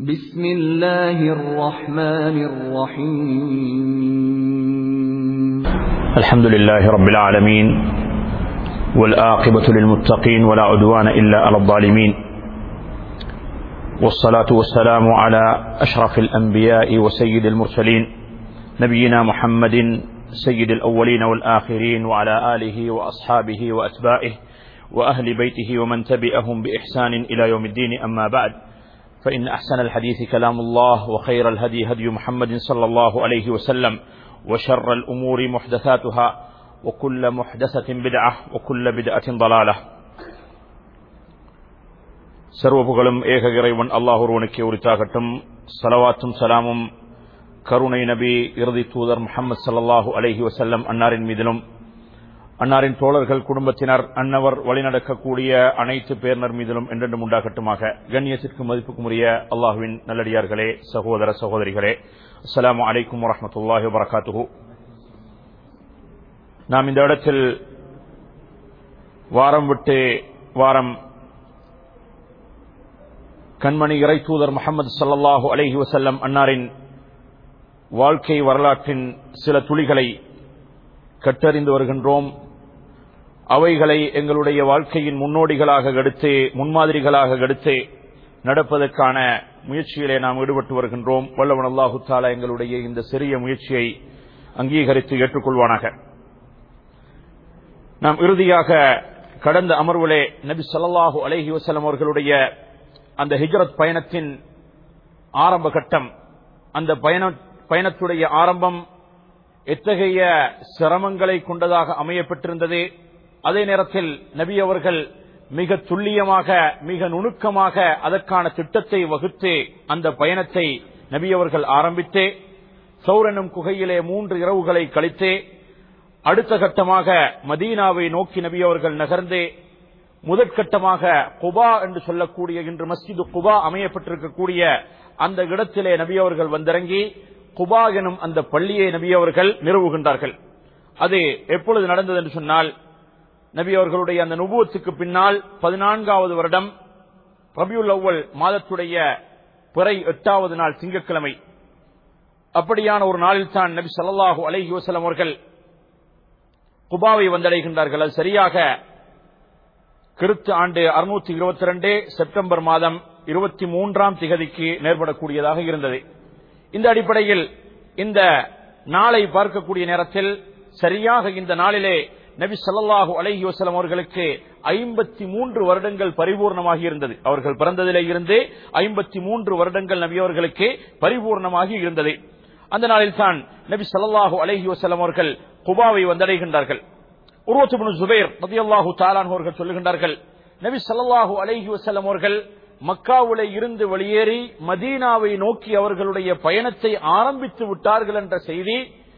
بسم الله الرحمن الرحيم الحمد لله رب العالمين والآقبة للمتقين ولا عدوان إلا على الظالمين والصلاة والسلام على أشرف الأنبياء وسيد المرسلين نبينا محمد سيد الأولين والآخرين وعلى آله وأصحابه وأتباعه وأهل بيته ومن تبعهم بإحسان إلى يوم الدين أما بعد فإن أحسن الحديث كلام الله وخير الهدي هدي محمد صلى الله عليه وسلم وشر الأمور محدثاتها وكل محدثة بدعة وكل بدعة ضلالة சர்வபுகழும் ஏக இறைவன் அல்லாஹுருவனுக்கே உரித்தாகட்டும் சலவாத்தும் சலாமும் கருணை நபி இறுதி தூதர் முகமது சல்லாஹூ அலஹி வசல்லம் அன்னாரின் மீதிலும் அன்னாரின் தோழர்கள் குடும்பத்தினர் அன்னவர் வழிநடக்கக்கூடிய அனைத்து பேரினர் மீதிலும் என்றென்றும் உண்டாகட்டுமாக கண்ணியத்திற்கு மதிப்புக்கும் உரிய அல்லாஹுவின் நல்லடியார்களே சகோதர சகோதரிகளே அஸ்லாம் அலைக்கும் வரமத்துல்லாஹி வரகாத்துஹூ நாம் இந்த இடத்தில் வாரம் விட்டு வாரம் கண்மணி இறை தூதர் முகமது சல்லாஹூ அலஹி வசல்லம் அன்னாரின் வாழ்க்கை வரலாற்றின் சில துளிகளை கற்றறிந்து வருகின்றோம் அவைகளை எங்களுடைய வாழ்க்கையின் முன்னோடிகளாக எடுத்து முன்மாதிரிகளாக எடுத்து நடப்பதற்கான முயற்சியிலே நாம் ஈடுபட்டு வருகின்றோம் வல்லவன் அல்லாஹு தாலா எங்களுடைய இந்த சிறிய முயற்சியை அங்கீகரித்து ஏற்றுக்கொள்வானாக நாம் இறுதியாக கடந்த அமர்விலே நபி சொல்லாஹு அலஹி வசலம் அவர்களுடைய அந்த ஹிஜரத் பயணத்தின் ஆரம்ப கட்டம் அந்த பயண பயணத்துடைய ஆரம்பம் எத்தகைய சிரமங்களை கொண்டதாக அமையப்பட்டிருந்தது அதே நேரத்தில் நபி அவர்கள் மிக துல்லியமாக மிக நுணுக்கமாக அதற்கான திட்டத்தை வகுத்து அந்த பயணத்தை நபி அவர்கள் ஆரம்பித்து சௌரனும் குகையிலே மூன்று இரவுகளை கழித்து அடுத்த கட்டமாக மதீனாவை நோக்கி நபி அவர்கள் நகர்ந்து முதற்கட்டமாக குபா என்று சொல்லக்கூடிய இன்று மஸ்ஜிது குபா அமையப்பட்டிருக்கக்கூடிய அந்த இடத்திலே நபி அவர்கள் வந்திறங்கி குபா எனும் அந்த பள்ளியை நபி அவர்கள் நிறுவுகின்றார்கள் அது எப்பொழுது நடந்தது என்று சொன்னால் நபி அவர்களுடைய அந்த நுபுவத்துக்கு பின்னால் பதினான்காவது வருடம் ரபியுல் அவ்வல் மாதத்துடைய பிறை எட்டாவது நாள் திங்கட்கிழமை அப்படியான ஒரு நாளில் தான் நபி சல்லாஹூ அலஹி வசலம் அவர்கள் குபாவை வந்தடைகின்றார்கள் அது சரியாக கிருத்து ஆண்டு அறுநூத்தி இருபத்தி ரெண்டு செப்டம்பர் மாதம் இருபத்தி மூன்றாம் திகதிக்கு நேர்படக்கூடியதாக இருந்தது இந்த அடிப்படையில் இந்த நாளை பார்க்கக்கூடிய நேரத்தில் சரியாக இந்த நாளிலே நபி சல்லாஹூ அலஹி வசலம் அவர்களுக்கு ஐம்பத்தி மூன்று வருடங்கள் பரிபூர்ணமாகி இருந்தது அவர்கள் பிறந்ததிலே இருந்து ஐம்பத்தி மூன்று வருடங்கள் நபி அவர்களுக்கு பரிபூர்ணமாகி இருந்தது அந்த நாளில் தான் நபி சல்லாஹூ அலஹி வசலம் அவர்கள் குபாவை வந்தடைகின்றார்கள் உருவத்து ஜுபேர் நபி அல்லாஹூ தாலான் அவர்கள் சொல்லுகின்றார்கள் நபி சல்லாஹூ அலஹி வசலம் அவர்கள் மக்காவுல இருந்து வெளியேறி மதீனாவை நோக்கி அவர்களுடைய பயணத்தை ஆரம்பித்து விட்டார்கள் என்ற செய்தி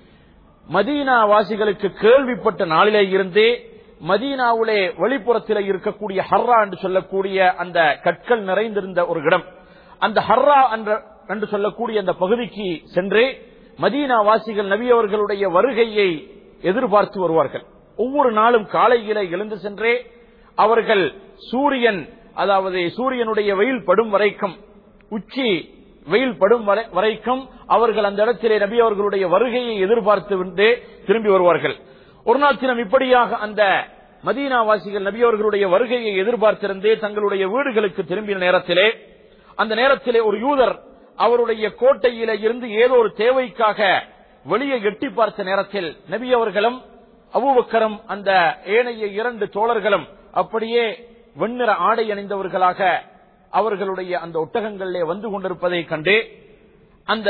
மதீனா வாசிகளுக்கு கேள்விப்பட்ட நாளிலே இருந்தே மதீனாவுலே வெளிப்புறத்தில் இருக்கக்கூடிய ஹர்ரா என்று சொல்லக்கூடிய அந்த கற்கள் நிறைந்திருந்த ஒரு இடம் அந்த ஹர்ரா என்று சொல்லக்கூடிய அந்த பகுதிக்கு சென்று மதீனா வாசிகள் நபி அவர்களுடைய வருகையை எதிர்பார்த்து வருவார்கள் ஒவ்வொரு நாளும் காலையில எழுந்து சென்றே அவர்கள் சூரியன் அதாவது சூரியனுடைய வெயில் படும் வரைக்கும் உச்சி வெயில் படும் வரைக்கும் அவர்கள் அந்த இடத்திலே நபி அவர்களுடைய வருகையை எதிர்பார்த்து விட்டு திரும்பி வருவார்கள் ஒரு நாள் தினம் இப்படியாக அந்த மதீனாவாசிகள் நபி அவர்களுடைய வருகையை எதிர்பார்த்திருந்தே தங்களுடைய வீடுகளுக்கு திரும்பிய நேரத்திலே அந்த நேரத்திலே ஒரு யூதர் அவருடைய கோட்டையில இருந்து ஏதோ ஒரு தேவைக்காக வெளியே எட்டி பார்த்த நேரத்தில் நபி அவர்களும் அபுபக்கரும் அந்த ஏனைய இரண்டு தோழர்களும் அப்படியே வெண்ணிற ஆடை அணிந்தவர்களாக அவர்களுடைய அந்த ஒட்டகங்களிலே வந்து கொண்டிருப்பதை கண்டு அந்த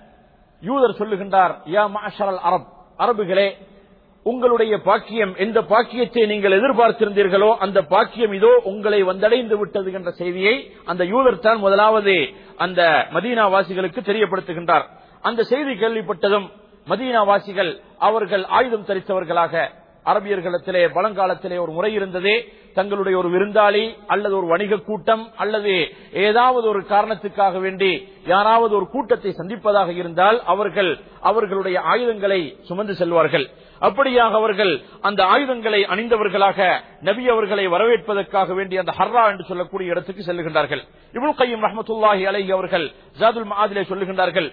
யூதர் சொல்லுகின்றார் யா மாஷரல் அரப் அரபுகளே உங்களுடைய பாக்கியம் எந்த பாக்கியத்தை நீங்கள் எதிர்பார்த்திருந்தீர்களோ அந்த பாக்கியம் இதோ உங்களை வந்தடைந்து விட்டது என்ற செய்தியை அந்த யூதர் தான் முதலாவது அந்த மதீனா வாசிகளுக்கு தெரியப்படுத்துகின்றார் அந்த செய்தி கேள்விப்பட்டதும் மதீனா வாசிகள் அவர்கள் ஆயுதம் தரித்தவர்களாக அரபியர்களிடத்திலே பழங்காலத்திலே ஒரு முறை இருந்ததே தங்களுடைய ஒரு விருந்தாளி அல்லது ஒரு வணிக கூட்டம் அல்லது ஏதாவது ஒரு காரணத்துக்காக வேண்டி யாராவது ஒரு கூட்டத்தை சந்திப்பதாக இருந்தால் அவர்கள் அவர்களுடைய ஆயுதங்களை சுமந்து செல்வார்கள் அப்படியாக அவர்கள் அந்த ஆயுதங்களை அணிந்தவர்களாக நபி அவர்களை வரவேற்பதற்காக வேண்டி அந்த ஹர்ரா என்று சொல்லக்கூடிய இடத்துக்கு செல்லுகின்றார்கள் இபுல் கையம் ரஹமத்துல்லாஹி அலைஹி அவர்கள் ஜாதுல் மாதிலே சொல்லுகின்றார்கள்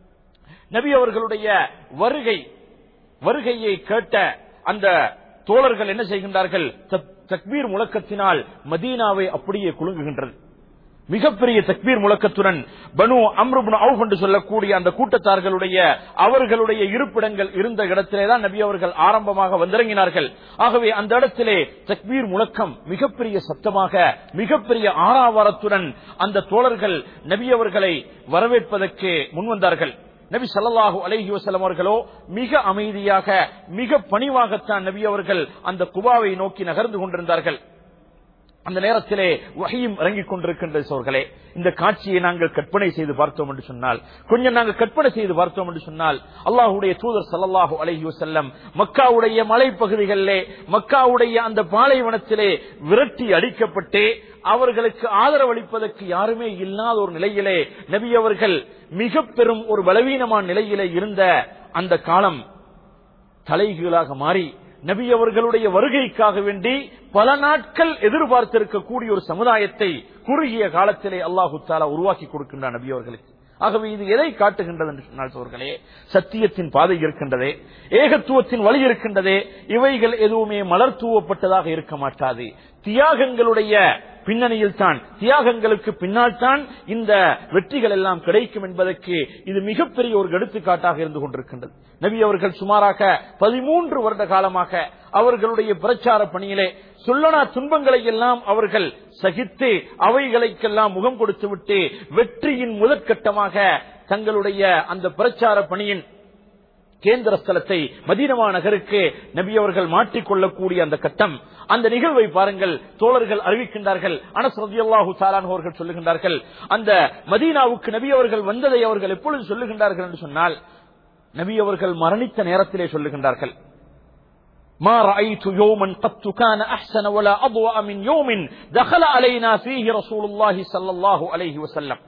நபி அவர்களுடைய வருகை வருகையை கேட்ட அந்த தோழர்கள் என்ன செய்கின்றார்கள் தக்- தக்பீர் முழக்கத்தினால் மதீனாவை அப்படியே குலுங்குகின்றது மிகப்பெரிய தக்பீர் முழக்கத்துடன் பனு அம்ருபுன் அவுப் என்று சொல்லக்கூடிய அந்த கூட்டத்தார்களுடைய அவர்களுடைய இருப்பிடங்கள் இருந்த இடத்திலேதான் நபி அவர்கள் ஆரம்பமாக வந்திறங்கினார்கள் ஆகவே அந்த இடத்திலே தக்பீர் முழக்கம் மிகப்பெரிய சத்தமாக மிகப்பெரிய ஆறாவாரத்துடன் அந்த தோழர்கள் நபி அவர்களை வரவேற்பதற்கு முன்வந்தார்கள் நபி ஸல்லல்லாஹு அலைஹி வஸல்லம் அவர்களோ மிக அமைதியாக மிக பணிவாகத்தான் நபி அவர்கள் அந்த குபாவை நோக்கி நகர்ந்து கொண்டிருந்தார்கள் அந்த நேரத்திலே வகையும் இறங்கிக் கொண்டிருக்கின்ற சோர்களே இந்த காட்சியை நாங்கள் கற்பனை செய்து பார்த்தோம் என்று சொன்னால் கொஞ்சம் நாங்கள் கற்பனை செய்து பார்த்தோம் என்று சொன்னால் அல்லாஹுடைய தூதர் ஸல்லல்லாஹு அலைஹி வஸல்லம் மக்காவுடைய மலைப்பகுதிகளிலே மக்காவுடைய அந்த பாலைவனத்திலே விரட்டி அடிக்கப்பட்டு அவர்களுக்கு ஆதரவளிப்பதற்கு யாருமே இல்லாத ஒரு நிலையிலே நபி அவர்கள் மிக பெரும் ஒரு பலவீனமான நிலையிலே இருந்த அந்த காலம் தலைகீழாக மாறி நபி அவர்களுடைய வருகைக்காக வேண்டி பல நாட்கள் எதிர்பார்த்திருக்கக்கூடிய ஒரு சமுதாயத்தை குறுகிய காலத்திலே அல்லாஹு தாலா உருவாக்கி கொடுக்கின்றார் நபி அவர்களுக்கு ஆகவே இது எதை காட்டுகின்றது என்று சொன்னால் சோர்களே சத்தியத்தின் பாதை இருக்கின்றதே ஏகத்துவத்தின் வழி இருக்கின்றதே இவைகள் எதுவுமே மலர் தூவப்பட்டதாக இருக்க மாட்டாது தியாகங்களுடைய பின்னணியில் தான் தியாகங்களுக்கு பின்னால் தான் இந்த வெற்றிகள் எல்லாம் கிடைக்கும் என்பதற்கு இது மிகப்பெரிய ஒரு எடுத்துக்காட்டாக இருந்து கொண்டிருக்கின்றது நபி அவர்கள் சுமாராக பதிமூன்று வருட காலமாக அவர்களுடைய பிரச்சார பணியிலே சொல்லனா துன்பங்களை எல்லாம் அவர்கள் சகித்து அவைகளுக்கெல்லாம் முகம் கொடுத்து விட்டு வெற்றியின் முதற்கட்டமாக தங்களுடைய அந்த பிரச்சார பணியின் கேந்திர ஸ்தலத்தை மதீனமா நகருக்கு நபி அவர்கள் மாற்றிக்கொள்ளக்கூடிய அந்த கட்டம் அந்த நிகழ்வை பாருங்கள் தோழர்கள் அறிவிக்கின்றார்கள் அனஸ் ரலியல்லாஹு தஆலா அவர்கள் சொல்லுகின்றார்கள் அந்த மதீனாவுக்கு நபி அவர்கள் வந்ததை அவர்கள் எப்பொழுது சொல்லுகின்றார்கள் என்று சொன்னால் நபி அவர்கள் மரணித்த நேரத்திலே சொல்லுகின்றார்கள் ما رأيت يوما قط كان أحسن ولا أضوأ من يوم دخل علينا فيه رسول الله صلى الله عليه وسلم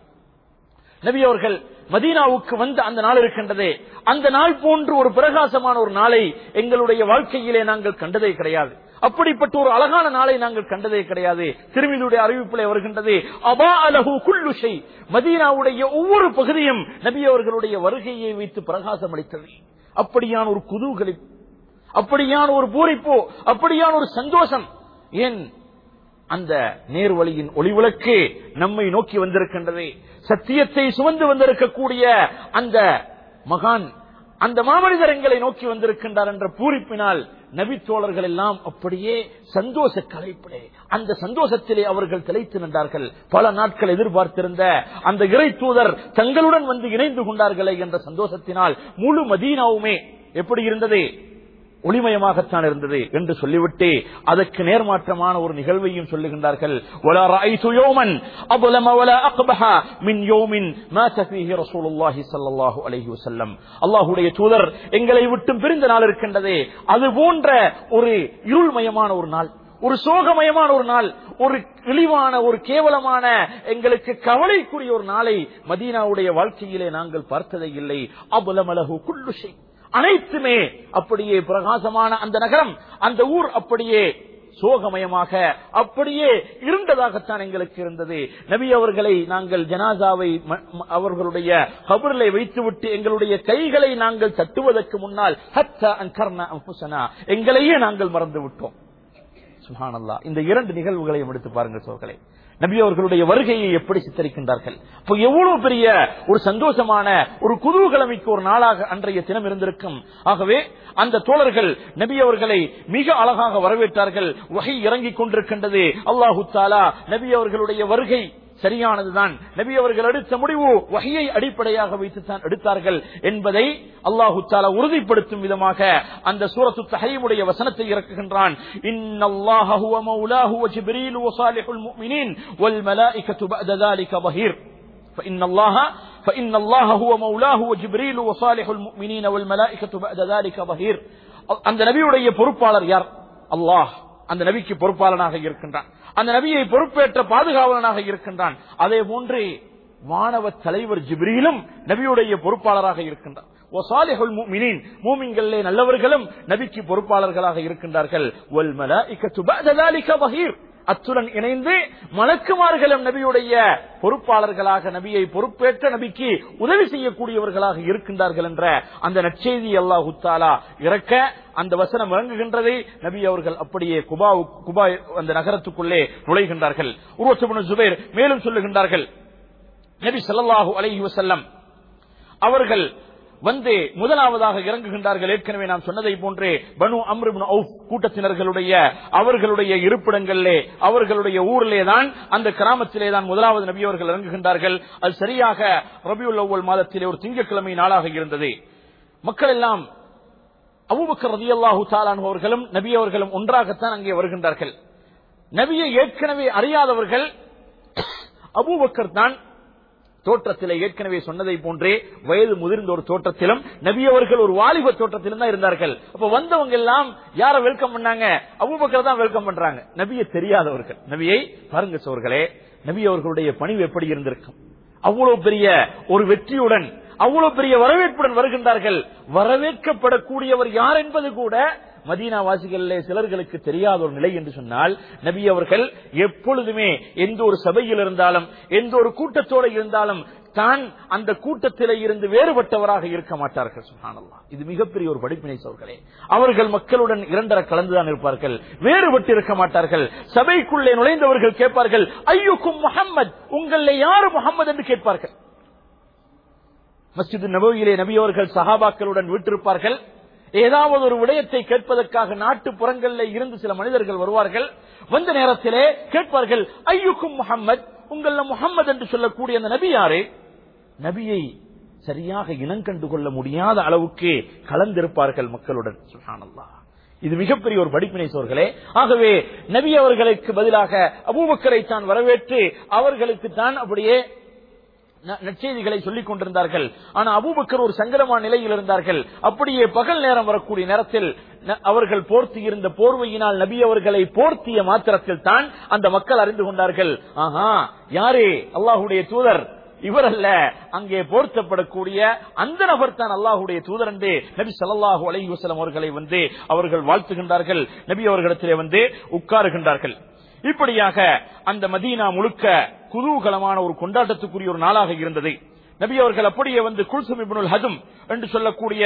நபி அவர்கள் மதீனாவுக்கு வந்த அந்த நாள் இருக்கின்றதே அந்த நாள் போன்று ஒரு பிரகாசமான ஒரு நாளை எங்களுடைய வாழ்க்கையிலே நாங்கள் கண்டதே கிடையாது அப்படிப்பட்ட ஒரு அழகான நாளை நாங்கள் கண்டதே கிடையாது திருமிதுடைய அறிவிப்பிலே வருகின்றது அபா அலஹு குல்லுஷை மதீனாவுடைய ஒவ்வொரு பகுதியும் நபி அவர்களுடைய வருகையை வைத்து பிரகாசம் அளித்தது அப்படியான ஒரு குதூகலி அப்படியான ஒரு பூரிப்பு அப்படியான ஒரு சந்தோஷம் ஏன் அந்த நேர்வழியின் ஒளிவிளக்கு நம்மை நோக்கி வந்திருக்கின்றது சத்தியத்தை சுமந்து வந்திருக்கக்கூடிய அந்த மகான் அந்த மாமனிதர் எங்களை நோக்கி வந்திருக்கின்றார் என்ற பூரிப்பினால் நபித்தோழர்கள் எல்லாம் அப்படியே சந்தோஷ கலைப்பிலே அந்த சந்தோஷத்திலே அவர்கள் திளைத்து நின்றார்கள் பல நாட்கள் எதிர்பார்த்திருந்த அந்த இறை தூதர் தங்களுடன் வந்து இணைந்து கொண்டார்களே என்ற சந்தோஷத்தினால் முழு மதீனாவுமே எப்படி இருந்தது ஒளிமயமாகத்தான் இருந்தது என்று சொல்லிவிட்டு அதற்கு நேர்மாற்றமான ஒரு நிகழ்வையும் சொல்லுகின்றார்கள் وَلَا رَأَيْتُ يَوْمًا أَظْلَمَ وَلَا أَقْبَحَ مِنْ يَوْمٍ مَاتَ فِيهِ رَسُولُ اللَّهِ صَلَّى اللَّهُ عَلَيْهِ وسلم அல்லாஹ்வுடைய தூதர் எங்களை விட்டும் பிரிந்த நாள் இருக்கின்றதே அது போன்ற ஒரு இருள்மயமான ஒரு நாள் ஒரு சோகமயமான ஒரு நாள் ஒரு இழிவான ஒரு கேவலமான எங்களுக்கு கவலைக்குரிய ஒரு நாளை மதீனாவுடைய வாழ்க்கையிலே நாங்கள் பார்த்ததே இல்லை அபுலமலகு குல்லுஷை அனைத்துமே அப்படியே பிரகாசமான அந்த நகரம் அந்த ஊர் அப்படியே சோகமயமாக அப்படியே இருந்ததாகத்தான் எங்களுக்கு இருந்தது நபி அவர்களை நாங்கள் ஜனாசாவை ம- ம- அவர்களுடைய கபரிலை வைத்துவிட்டு எங்களுடைய கைகளை நாங்கள் தட்டுவதற்கு முன்னால் ஹத்தா அன்கர்னா அன்ஃபுஸனா, எங்களையே நாங்கள் மறந்து விட்டோம் சுஹானல்லா இந்த இரண்டு நிகழ்வுகளையும் எடுத்து பாருங்கள் சோர்களே நபி அவர்களுடைய வருகையை எப்படி சித்தரிக்கின்றார்கள் அப்போ எவ்வளவு பெரிய ஒரு சந்தோஷமான ஒரு குதூகலமிக்க ஒரு நாளாக அன்றைய தினம் இருந்திருக்கும் ஆகவே அந்த தோழர்கள் நபி அவர்களை மிக அழகாக வரவேற்றார்கள் வகை இறங்கிக் கொண்டிருக்கின்றது அல்லாஹு தாலா நபி அவர்களுடைய வருகை சரியானதுதான் நபி அவர்கள் எடுத்த முடிவு வகையை அடிப்படையாக வைத்துத்தான் எடுத்தார்கள் என்பதை அல்லாஹு தாலா உறுதிப்படுத்தும் விதமாக அந்த சூரத்து தஹீமுடைய வசனத்தை இறக்குகின்றான் இன்னல்லாஹ ஹுவ மௌலாஹு வ ஜிப்ரீல் வ ஸாலிஹுல் முஃமினீன் வல் மலாயிகத்து பஅத ذلك ظهير فإن الله فإن الله هو مولاه وجبريل وصالح المؤمنين والملائكة بعد ذلك ظهير அந்த நபியுடைய பொறுப்பாளர் யார் அல்லாஹ் அந்த நபிக்கு பொறுப்பாளனாக இருக்கின்றான் அந்த நபியை பொறுப்பேற்ற பாதுகாவலனாக இருக்கின்றான் அதே போன்று வானவ தலைவர் ஜிப்ரீலும் நபியுடைய பொறுப்பாளராக இருக்கின்றார் ஒசாலிஹுல் முஃமினீன் மூமின்களிலே நல்லவர்களும் நபிக்கு பொறுப்பாளர்களாக இருக்கின்றார்கள் வல் மலாயிகத்து பஅத ذلك ظهير அத்துடன் இணைந்து மலக்குமார்களும் நபியுடைய பொறுப்பாளர்களாக நபியை பொறுப்பேற்ற நபிக்கு உதவி செய்யக்கூடியவர்களாக இருக்கின்றார்கள் என்ற அந்த நற்செய்தி அல்லாஹு தாலா இறக்க அந்த வசனம் இறங்குகின்றது நபி அவர்கள் அப்படியே குபா குபா அந்த நகரத்துக்குள்ளே நுழைகின்றார்கள் உருவத்துபுன் ஜுபைர் மேலும் சொல்லுகின்றார்கள் நபி ஸல்லல்லாஹு அலைஹி வஸல்லம் அவர்கள் வந்து முதலாவதாக இறங்குகின்றார்கள் ஏற்கனவே நாம் சொன்னதை போன்றே பனு அம்ருபின் அவுப் கூட்டத்தினர்களுடைய அவர்களுடைய இருப்பிடங்களிலே அவர்களுடைய ஊரிலே தான் அந்த கிராமத்திலே தான் முதலாவது நபி அவர்கள் இறங்குகின்றார்கள் அது சரியாக ரபியுல் அவ்வல் மாதத்திலே ஒரு திங்கட்கிழமை நாளாக இருந்தது மக்கள் எல்லாம் அபூபக்கர் ரதியல்லாஹு தாலான் அவர்களும் நபி அவர்களும் ஒன்றாகத்தான் அங்கே வருகின்றார்கள் நபியை ஏற்கனவே அறியாதவர்கள் அபூபக்கர் தான் தோற்றத்திலே ஏற்கனவே சொன்னதை போன்றே வயது முதிர்ந்த ஒரு தோற்றத்திலும் நபி அவர்கள் ஒரு வாலிப தோற்றத்திலும் தான் இருந்தார்கள் அப்ப வந்தவங்க எல்லாம் யார வெல்கம் பண்ணாங்க அபூபக்கர் தான் வெல்கம் பண்றாங்க நபியை தெரியாதவர்கள் நபியை பாருங்க சோர்களே நபி அவர்களுடைய பணிவு எப்படி இருந்திருக்கும் அவ்வளவு பெரிய ஒரு வெற்றியுடன் அவ்வளவு பெரிய வரவேற்புடன் வருகின்றார்கள் வரவேற்கப்படக்கூடியவர் யார் என்பது கூட மதீனா வாசிகளிலே சிலர்களுக்கு தெரியாத ஒரு நிலை என்று சொன்னால் நபி அவர்கள் எப்பொழுதுமே எந்த ஒரு சபையில் இருந்தாலும் எந்த ஒரு கூட்டத்தோடு இருந்தாலும் தான் அந்த கூட்டத்திலே இருந்து வேறுபட்டவராக இருக்க மாட்டார்கள் சுஹானல்லாஹ் இது மிகப்பெரிய ஒரு படிப்பினை சோர்களே அவர்கள் மக்களுடன் இரண்டர கலந்துதான் இருப்பார்கள் வேறுபட்டு இருக்க மாட்டார்கள் சபைக்குள்ளே நுழைந்தவர்கள் கேட்பார்கள் ஐயுக்கும் முகம்மது உங்கள யாரு முகம்மது என்று கேட்பார்கள் மஸ்ஜித் நபவியிலே நபி அவர்கள் சஹாபாக்களுடன் விட்டிருப்பார்கள் ஏதாவது ஒரு விடயத்தை கேட்பதற்காக நாட்டுப்புறங்களில் இருந்து சில மனிதர்கள் வருவார்கள் வந்த நேரத்திலே கேட்பார்கள் ஐயுக்கும் முகம்மது உங்கள முகம்மது என்று சொல்லக்கூடிய அந்த நபி யாரு நபியை சரியாக இனங்கண்டு கொள்ள முடியாத அளவுக்கு கலந்திருப்பார்கள் மக்களுடன் சுஹானல்லாஹ் இது மிகப்பெரிய ஒரு படிப்பினை சோர்களே ஆகவே நபி அவர்களுக்கு பதிலாக அபூபக்கரை தான் வரவேற்று அவர்களுக்கு தான் அப்படியே ந- நற்செய்திகளை சொல்லிக் கொண்டிருந்தார்கள் ஆனா அபூபக்கர் ஒரு சங்கடமான நிலையில் இருந்தார்கள் அப்படியே பகல் நேரம் வரக்கூடிய நேரத்தில் ந- அவர்கள் போர்த்தி இருந்த போர்வையினால் நபி அவர்களை போர்த்திய மாத்திரத்தில் தான் அந்த மக்கள் அறிந்து கொண்டார்கள் ஆஹா யாரே அல்லாஹுடைய தூதர் இவர் அல்ல அங்கே போர்த்தப்படக்கூடிய அந்த நபர் தான் அல்லாஹுடைய தூதர் என்று நபி ஸல்லல்லாஹு அலைஹி வஸல்லம் அவர்களை வந்து அவர்கள் வாழ்த்துகின்றார்கள் நபி அவர்களிடத்திலே வந்து உட்காருகின்றார்கள் இப்படியாக அந்த மதீனா முழுக்க குதூகலமான ஒரு கொண்டாட்டத்துக்குரிய ஒரு நாளாக இருந்தது நபி அவர்கள் அப்படியே வந்து குல்சும் இப்னுல் ஹதும் என்று சொல்லக்கூடிய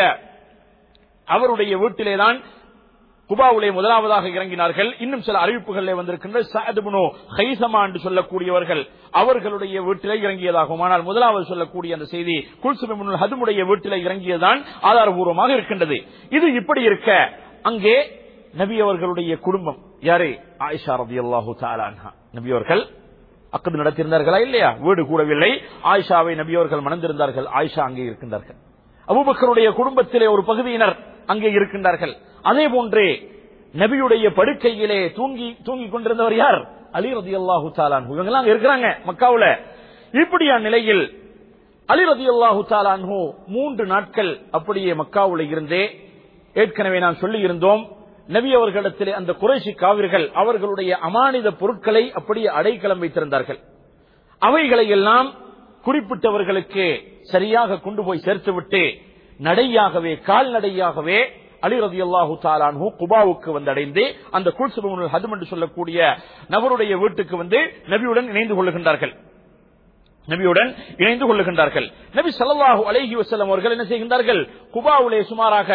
அவருடைய வீட்டிலேதான் குபாவுலே முதலாவதாக இறங்கினார்கள் இன்னும் சில அறிவிப்புகளிலே வந்திருக்கின்ற சாதுபுனோ ஹைசமா என்று சொல்லக்கூடியவர்கள் அவர்களுடைய வீட்டிலே இறங்கியதாகும் ஆனால் முதலாவது சொல்லக்கூடிய அந்த செய்தி குல்சுபின் ஹதுமுடைய வீட்டிலே இறங்கியதுதான் ஆதாரபூர்வமாக இருக்கின்றது இது இப்படி இருக்க அங்கே நபி அவர்களுடைய குடும்பம் யாரு ஆயிஷா ரபி அல்லாஹு நபி அவர்கள் அக்கது நடத்தியிருந்தார்களா இல்லையா வீடு கூடவில்லை ஆயிஷாவை நபி அவர்கள் மணந்திருந்தார்கள் ஆயிஷா அங்கே இருக்கின்றார்கள் அபூபக்கருடைய குடும்பத்திலே ஒரு பகுதியினர் அங்கே இருக்கின்றார்கள் அதே போன்றே நபியுடைய படுக்கையிலே தூங்கி தூங்கி கொண்டிருந்தவர் யார் அலி ரதி அல்லாஹு தாலான் இவங்கெல்லாம் அங்க இருக்கிறாங்க மக்காவுல இப்படியா நிலையில் அலி ரதி அல்லாஹு தாலான்ஹு மூன்று நாட்கள் அப்படியே மக்காவுல இருந்தே ஏற்கனவே நான் சொல்லி இருந்தோம் நபி அவர்களிடத்திலே அந்த குறைசி காவிர்கள் அவர்களுடைய அமானித பொருட்களை அப்படியே அடைக்கலம் வைத்திருந்தார்கள் அவைகளை எல்லாம் குறிப்பிட்டவர்களுக்கு சரியாக கொண்டு போய் சேர்த்துவிட்டு நடையாகவே கால்நடையாகவே அலி ரதி அல்லாஹு தாலானு குபாவுக்கு வந்தடைந்து அந்த குல்சுபமுல் ஹதும் என்று சொல்லக்கூடிய நபருடைய வீட்டுக்கு வந்து நபியுடன் இணைந்து கொள்ளுகின்றார்கள் நபியுடன் இணைந்து கொள்ளுகின்றார்கள் நபி ஸல்லல்லாஹு அலைஹி வஸல்லம் அவர்கள் என்ன செய்கின்றார்கள் குபாவுலே சுமாராக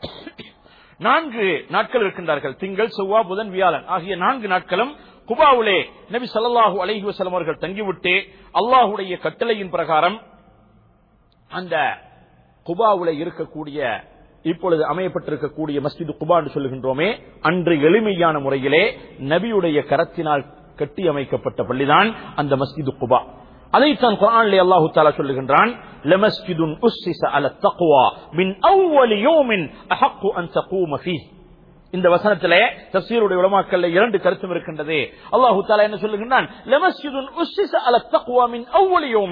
நான்கு நாட்கள் இருக்கின்றார்கள் திங்கள் செவ்வாய் புதன் வியாழன் ஆகிய நான்கு நாட்களும் குபாவுலே நபி ஸல்லல்லாஹு அலைஹி வஸல்லம் அவர்கள் தங்கிவிட்டு அல்லாஹுடைய கட்டளையின் பிரகாரம் அந்த குபாவுல இருக்கக்கூடிய இப்பொழுது அமையப்பட்டிருக்கக்கூடிய மஸ்ஜிது குபா என்று சொல்லுகின்றோமே அன்று எளிமையான முறையிலே நபியுடைய கரத்தினால் கட்டி அமைக்கப்பட்ட பள்ளிதான் அந்த மஸ்ஜிது குபா அதைத்தான் குரானிலே அல்லாஹு தாலா சொல்லுகின்றான் லமஸ்ஜிதுன் உஸ்ஸிஸ அல தக்வா மின் அவ்வலி யௌமின் அஹக்கு அன் தகூம ஃபீஹ் இந்த வசனத்திலே தப்சீருடைய உலமாக்கல்ல இரண்டு கருத்தும் இருக்கின்றது அல்லாஹு தாலா என்ன சொல்லுகின்றான் லமஸ்ஜிதுன் உஸ்ஸிஸ அல தக்வா மின் அவ்வலி யௌமின்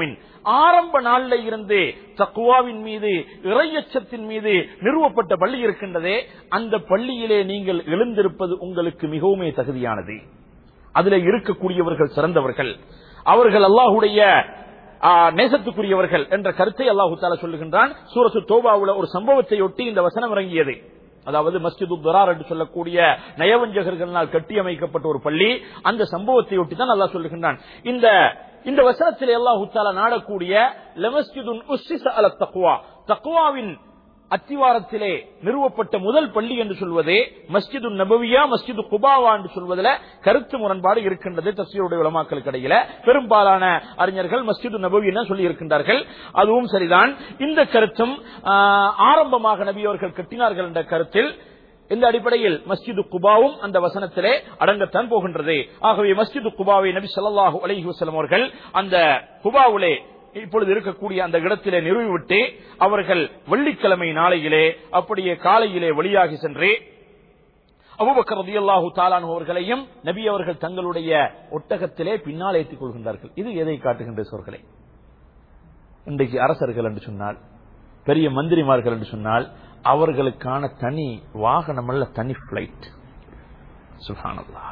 ஆரம்ப நாள்ல இருந்து தக்குவாவின் மீது இறையச்சத்தின் மீது நிறுவப்பட்ட பள்ளி இருக்கின்றதே அந்த பள்ளியிலே நீங்கள் எழுந்திருப்பது உங்களுக்கு மிகவுமே தகுதியானது அதில் இருக்கக்கூடியவர்கள் சிறந்தவர்கள் அவர்கள் அல்லாஹுடைய ஆ, நேசத்துக்குரியவர்கள் என்ற கருத்தை அல்லாஹு தாலா சொல்லுகின்றான் சூரத்து தோபாவுல ஒரு சம்பவத்தை ஒட்டி இந்த வசனம் இறங்கியது அதாவது மஸ்ஜிது துரார் என்று சொல்லக்கூடிய நயவஞ்சகர்களால் கட்டியமைக்கப்பட்ட ஒரு பள்ளி அந்த சம்பவத்தை ஒட்டி தான் அல்லாஹ் சொல்லுகின்றான் இந்த இந்த வசனத்தில் அல்லாஹு தாலா நாடக்கூடிய லமஸ்ஜிதுன் உஸ்ஸிஸ அல தக்வா தக்வாவின் அத்திவாரத்திலே நிறுவப்பட்ட முதல் பள்ளி என்று சொல்வதே மஸ்ஜிது நபவியா மஸ்ஜிது குபாவா என்று சொல்வதில் கருத்து முரண்பாடு இருக்கின்றது தஸ்வீருடைய உலமாக்களுக்கு இடையில பெரும்பாலான அறிஞர்கள் மஸ்ஜிது நபவி என்ன சொல்லி இருக்கின்றார்கள் அதுவும் சரிதான் இந்த கருத்தும் ஆஹ், ஆரம்பமாக நபி அவர்கள் கட்டினார்கள் என்ற கருத்தில் இந்த அடிப்படையில் மஸ்ஜிது குபாவும் அந்த வசனத்திலே அடங்கத்தான் போகின்றது ஆகவே மஸ்ஜிது குபாவை நபி ஸல்லல்லாஹு அலைஹி வஸல்லம் அவர்கள் அந்த குபாவிலே இப்பொழுது இருக்கக்கூடிய அந்த இடத்திலே நிறுவிவிட்டு அவர்கள் வெள்ளிக்கிழமை நாளையிலே அப்படியே காலையிலே வெளியாகி சென்று அபூபக்கர் ரலியல்லாஹு தாலானு அவர்களையும் நபி அவர்கள் தங்களுடைய ஒட்டகத்திலே பின்னால் ஏற்றிக் கொள்கின்றார்கள் இது எதை காட்டுகின்ற சோர்களே இன்றைக்கு அரசர்கள் என்று சொன்னால் பெரிய மந்திரிமார்கள் என்று சொன்னால் அவர்களுக்கான தனி வாகனம் அல்ல தனி பிளைட் சுஹானல்லாஹ்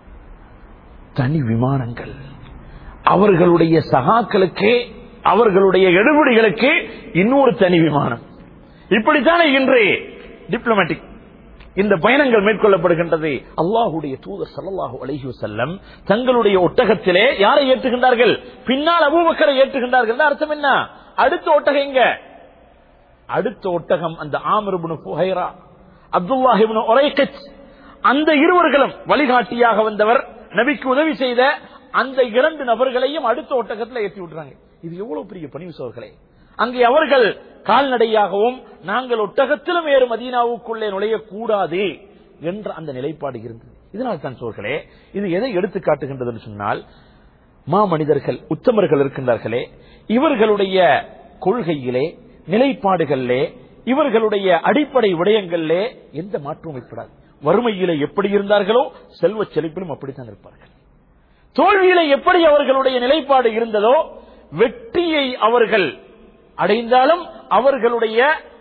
தனி விமானங்கள் அவர்களுடைய சகாக்களுக்கு அவர்களுடைய எடுபடிகளுக்கு இன்னொரு தனி விமானம் இப்படித்தானே இன்று டிப்ளமேட்டிக் இந்த பயணங்கள் மேற்கொள்ளப்படுகின்றது அல்லாஹுடைய தூதர் ஸல்லல்லாஹு அலைஹி வஸல்லம் தங்களுடைய ஒட்டகத்திலே யாரை ஏற்றுகின்றார்கள் பின்னால் அபூபக்கரை ஏற்றுகின்றார்கள் என்றால் அர்த்தம் என்ன அடுத்த ஒட்டகம் எங்க அடுத்த ஒட்டகம் அந்த Amir ibn Fuhayra Abdullah ibn Uraiqit அந்த இருவர்களும் வழிகாட்டியாக வந்தவர் நபிக்கு உதவி செய்த அந்த இரண்டு நபர்களையும் அடுத்த ஒட்டகத்தில் ஏற்றி விட்டுறாங்க இது எவ்வளவு பெரிய பணிவு சோர்களே அங்கே அவர்கள் கால்நடையாகவும் நாங்கள் ஒட்டகத்திலும் வேறு மதீனாவுக்குள்ளே நுழையக்கூடாது என்ற அந்த நிலைப்பாடு இருந்தது இதனால் தான் சோர்களே இது எதை எடுத்து காட்டுகின்றது சொன்னால் மாமனிதர்கள் உத்தமர்கள் இருக்கின்றார்களே இவர்களுடைய கொள்கையிலே நிலைப்பாடுகளிலே இவர்களுடைய அடிப்படை விடயங்களிலே எந்த மாற்றமும் ஏற்படாது வறுமையிலே எப்படி இருந்தார்களோ செல்வ செழிப்பிலும் அப்படித்தான் இருப்பார்கள் தோல்வியிலே எப்படி அவர்களுடைய நிலைப்பாடு இருந்ததோ வெற்றியை அவர்கள் அடைந்தாலும் அவர்களுடைய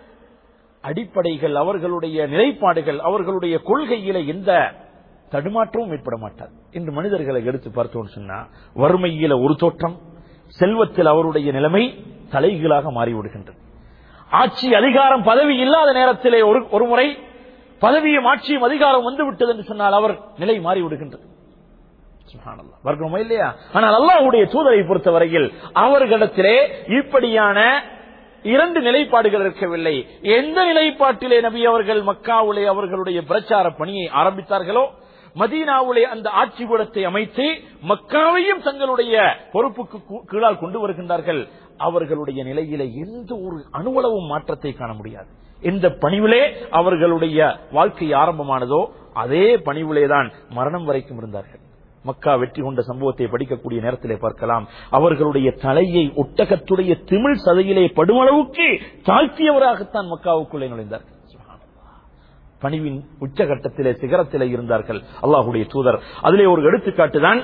அடிப்படைகள் அவர்களுடைய நிலைப்பாடுகள் அவர்களுடைய கொள்கையில எந்த தடுமாற்றமும் ஏற்பட மாட்டார் இன்று மனிதர்களை எடுத்து பார்த்தோம்னு சொன்னா வறுமையில ஒரு தோற்றம் செல்வத்தில் அவருடைய நிலைமை தலைகீழாக மாறிவிடுகின்றது ஆட்சி அதிகாரம் பதவி இல்லாத நேரத்திலே ஒரு ஒரு முறை பதவியும் ஆட்சியும் அதிகாரம் வந்து விட்டது என்று சொன்னால் அவர் நிலை மாறிவிடுகின்றது சுப்ஹானல்லாஹ். வர்க்கமா இல்லையா ஆனால் அல்லாஹ்வுடைய தூதரை பொறுத்தவரையில் அவர்களிடத்திலே இப்படியான இரண்டு நிலைப்பாடுகள் இருக்கவில்லை எந்த நிலைப்பாட்டிலே நபி அவர்கள் மக்காவிலே அவர்களுடைய பிரச்சார பணியை ஆரம்பித்தார்களோ மதீனாவிலே அந்த ஆட்சி கூடத்தை அமைத்து மக்காவையும் தங்களுடைய பொறுப்புக்கு கு- கீழால் கொண்டு வருகின்றார்கள் அவர்களுடைய நிலையிலே எந்த ஒரு அணுவளவும் மாற்றத்தை காண முடியாது எந்த பணிவிலே அவர்களுடைய வாழ்க்கை ஆரம்பமானதோ அதே பணிவிலே தான் மரணம் வரைக்கும் இருந்தார்கள் மக்கா வெற்றி கொண்ட சம்பவத்தை படிக்கக்கூடிய நேரத்திலே பார்க்கலாம் அவர்களுடைய தலையை ஒட்டகத்துடைய திமிழ் சதையிலே படுமளவுக்கு தாழ்த்தியவராகத்தான் மக்காவுக்குள்ளே நுழைந்தார்கள் சுப்ஹானல்லாஹ். பணிவின் உச்சகட்டத்திலே சிகரத்திலே இருந்தார்கள் அல்லாஹுடைய தூதர் அதிலே ஒரு எடுத்துக்காட்டுதான்